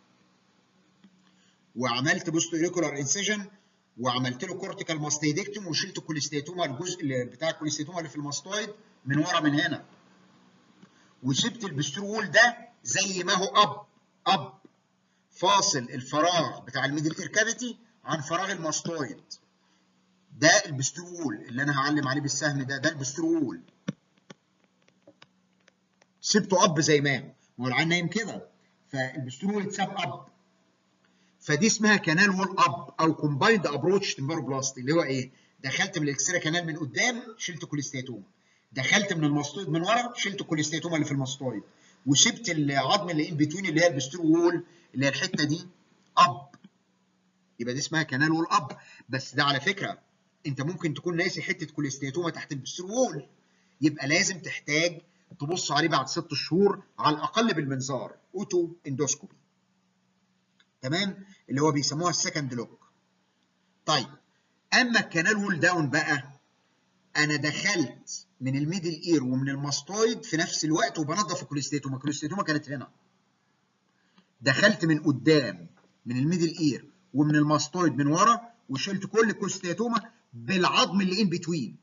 وعملت بوست اوريكولار انسيجن وعملت له كورتيكال ماستيدكتوم وشلت الكوليستياتوما الجزء اللي بتاع الكوليستياتوما اللي في الماستويد من ورا من هنا وسبت البسترول ده زي ما هو اب اب فاصل الفراغ بتاع الميدل اير كافيتي عن فراغ الماستويد ده البسترول اللي انا هعلم عليه بالسهم ده ده البسترول سبته اب زي ما هو ما هو العين نايم كده فالبسترول اتساب اب فدي اسمها كانال وول اب او كومبايند ابروتش تمبروبلاستي اللي هو ايه دخلت من الاكسترا كانال من قدام شلت كوليستياتوما دخلت من الماستويد من ورا شلت الكوليستياتوما اللي في الماستويد وسبت العظم اللي ان بتوين اللي هي البسترول اللي هي الحته دي اب يبقى دي اسمها كانال وول اب بس ده على فكره انت ممكن تكون ناسي حته كوليستياتوما تحت البسترول يبقى لازم تحتاج تبص عليه بعد ست شهور على الاقل بالمنظار اوتو اندوسكوبي تمام اللي هو بيسموها السكند لوك طيب اما الكانال وول داون بقى انا دخلت من الميدل اير ومن الماستويد في نفس الوقت وبنضف الكوليستيتوما الكوليستيتوما كانت هنا دخلت من قدام من الميدل اير ومن الماستويد من ورا وشلت كل الكوليستيتوما بالعظم اللي ان بتوين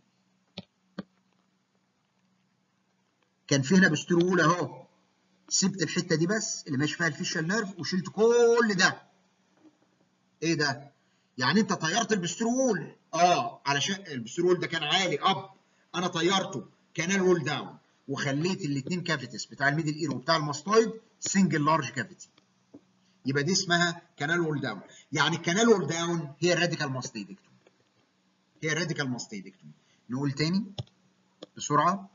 كان في هنا بسترول اهو سبت الحته دي بس اللي ماشي فيها الفيشال نيرف وشلت كل ده ايه ده يعني انت طيرت البسترول اه علشان البسترول ده كان عالي اب انا طيرته كانال وول داون وخليت الاثنين كافيتيز بتاع الميدل اير وبتاع الماستويد سنجل لارج كافيتي يبقى دي اسمها كانال وول داون يعني الكانال وول داون هي الراديكال ماستيدكتوم هي الراديكال ماستيدكتوم نقول تاني بسرعه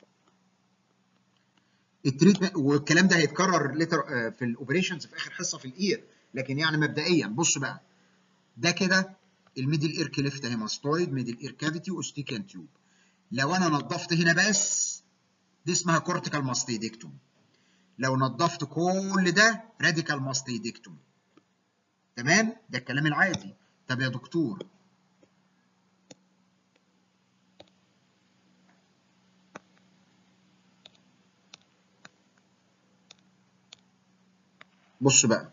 التريتمنت والكلام ده هيتكرر ليتر في الاوبريشنز في اخر حصه في الاير لكن يعني مبدئيا بص بقى ده كده الميدل اير كليفت اهي ماستويد ميدل اير كافيتي واستيكان تيوب لو انا نظفت هنا بس دي اسمها كورتيكال ماستيدكتوم لو نظفت كل ده راديكال ماستيدكتوم تمام ده الكلام العادي طب يا دكتور بص بقى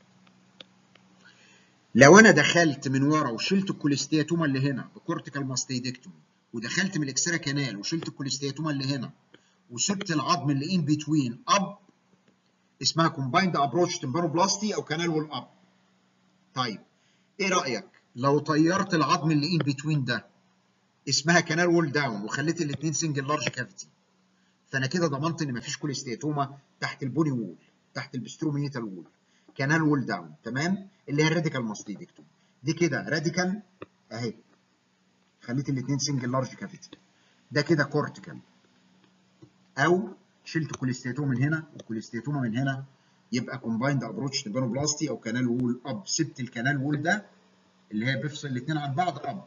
لو انا دخلت من ورا وشلت الكوليستياتوما اللي هنا بكورتيكال ماستيدكتومي ودخلت من الاكسترا كانال وشلت الكوليستياتوما اللي هنا وسبت العظم اللي ان بتوين اب اسمها كومبايند ابروتش تمبانوبلاستي او كانال وول اب طيب ايه رايك لو طيرت العظم اللي ان بتوين ده اسمها كانال وول داون وخليت الاثنين سنجل لارج كافيتي فانا كده ضمنت ان مفيش كوليستياتوما تحت البوني وول تحت البسترومينيتال وول كانال وول داون تمام اللي هي الراديكال ماستيدكتوم دي كده راديكال اهي خليت الاثنين سنجل لارج كافيتي ده كده كورتيكال او شلت كوليستياتوم من هنا وكوليستياتوما من هنا يبقى كومبايند ابروتش تيبانوبلاستي او كانال وول اب سبت الكانال وول ده اللي هي بيفصل الاثنين عن بعض اب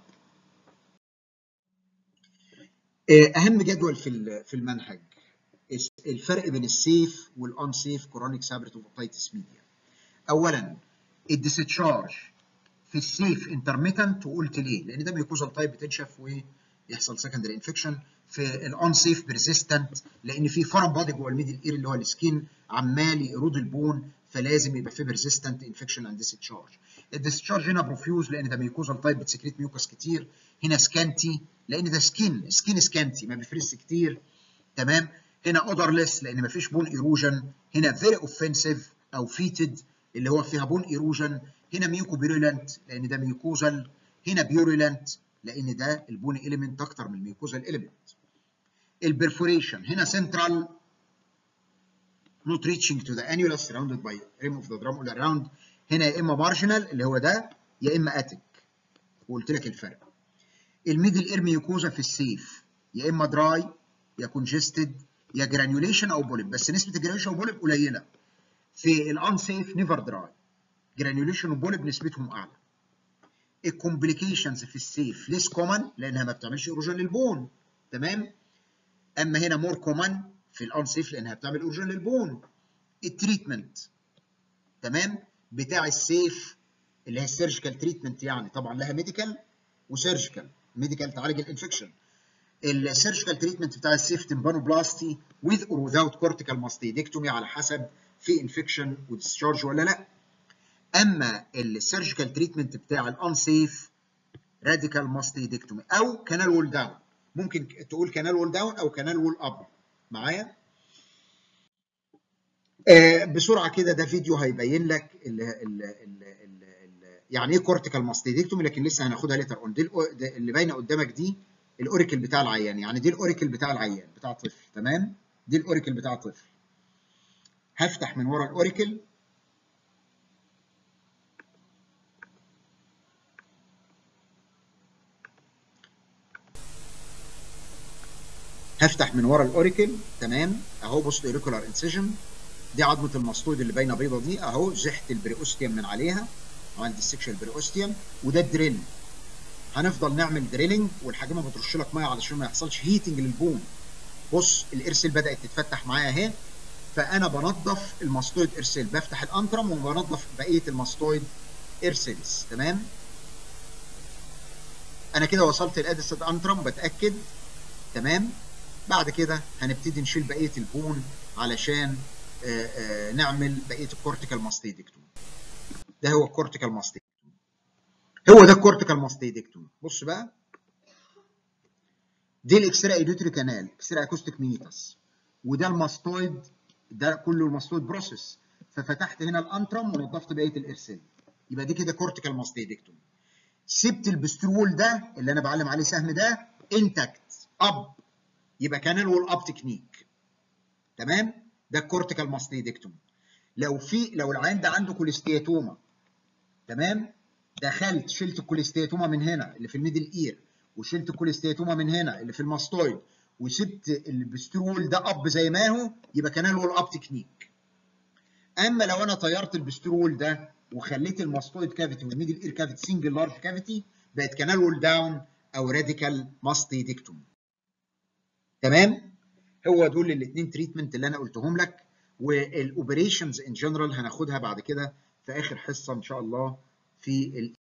اهم جدول في في المنهج الفرق بين السيف والان سيف كورونيك سابريتيف اوبتايتس ميديا اولا الديستشارج في السيف انترميتنت وقلت ليه لان ده ميكوزال تايب بتنشف ويحصل سكندري انفكشن في الان سيف بيرسيستنت لان في فورم بادي جوه الميدل اير اللي هو السكين عمال يرود البون فلازم يبقى في بيرسيستنت انفكشن اند ديستشارج الديستشارج هنا بروفيوز لان ده ميكوزال تايب بتسكريت ميوكس كتير هنا سكانتي لان ده سكين سكين سكانتي ما بيفرز كتير تمام هنا اودرلس لان ما فيش بون ايروجن هنا فيري اوفنسيف او فيتد اللي هو فيها بون ايروجن هنا ميوكو بيرولنت لان ده ميوكوزال هنا بيورولنت لان ده البوني اليمنت اكتر من الميوكوزال اليمنت البرفوريشن هنا central not reaching to the annulus surrounded by rim of the drum all around هنا يا اما marginal اللي هو ده يا اما اتك وقلت لك الفرق الميدل اير ميوكوزا في السيف يا اما دراي يا كونجستد يا جرانيوليشن او بوليب بس نسبه الجرانيوليشن وبوليب قليله في الانسيف نيفر دراي جرانيوليشن وبوليب نسبتهم اعلى الكومبليكيشنز في السيف ليس كومن لانها ما بتعملش ايروجن للبون تمام اما هنا مور كومن في الانسيف لانها بتعمل ايروجن للبون التريتمنت تمام بتاع السيف اللي هي السيرجيكال تريتمنت يعني طبعا لها ميديكال وسيرجيكال ميديكال تعالج الانفكشن السيرجيكال تريتمنت بتاع السيفتمبانوبلاستي with or without cortical mastectomy على حسب في انفكشن وديسشارج ولا لا اما السيرجيكال تريتمنت بتاع الانسيف راديكال ماستيدكتومي او كانال وول داون ممكن تقول كانال وول داون او كانال وول اب معايا آه بسرعه كده ده فيديو هيبين لك ال ال ال ال ال يعني ايه كورتيكال ماستيدكتومي لكن لسه هناخدها ليتر اون دي اللي باينه قدامك دي الاوريكل بتاع العيان يعني دي الاوريكل بتاع العيان بتاع الطفل تمام دي الاوريكل بتاع الطفل هفتح من ورا الاوريكل هفتح من ورا الاوريكل تمام اهو بص اوريكولار انسيجن دي عظمه المسطود اللي باينه بيضه دي اهو زحت البريوستيوم من عليها عملت السكشن البريوستيوم وده الدريل هنفضل نعمل دريلنج والحاجمه بترش لك ميه علشان ما يحصلش هيتنج للبون بص الارسل بدات تتفتح معايا اهي فانا بنظف الماستويد ارسل بفتح الانترم وبنظف بقيه الماستويد ارسلز تمام انا كده وصلت لادسة انترم بتاكد تمام بعد كده هنبتدي نشيل بقيه البون علشان آآ آآ نعمل بقيه الكورتيكال ماستيدكتومي ده هو الكورتيكال ماستيدكتومي هو ده الكورتيكال ماستيدكتومي بص بقى دي الاكسترا ايدوتري كانال اكسترا اكوستيك ميتاس وده الماستويد ده كله الماستويد بروسيس ففتحت هنا الانترم ونظفت بقيه الارسال يبقى دي كده كورتيكال ماستيدكتومي سبت البسترول ده اللي انا بعلم عليه سهم ده انتكت اب يبقى كانال وول اب تكنيك تمام ده الكورتيكال ماستيدكتومي لو في لو العيان ده عنده كوليستياتوما تمام دخلت شلت الكوليستياتوما من هنا اللي في الميدل اير وشلت الكوليستياتوما من هنا اللي في الماستويد وسبت البسترول ده اب زي ما هو يبقى كانال وول اب تكنيك اما لو انا طيرت البسترول ده وخليت الماستويد كافيتي والميدل اير كافيتي سنجل لارج كافيتي بقت كانال وول داون او راديكال ماستيدكتومي تمام هو دول الاثنين تريتمنت اللي انا قلتهم لك والاوبريشنز ان جنرال هناخدها بعد كده في اخر حصه ان شاء الله في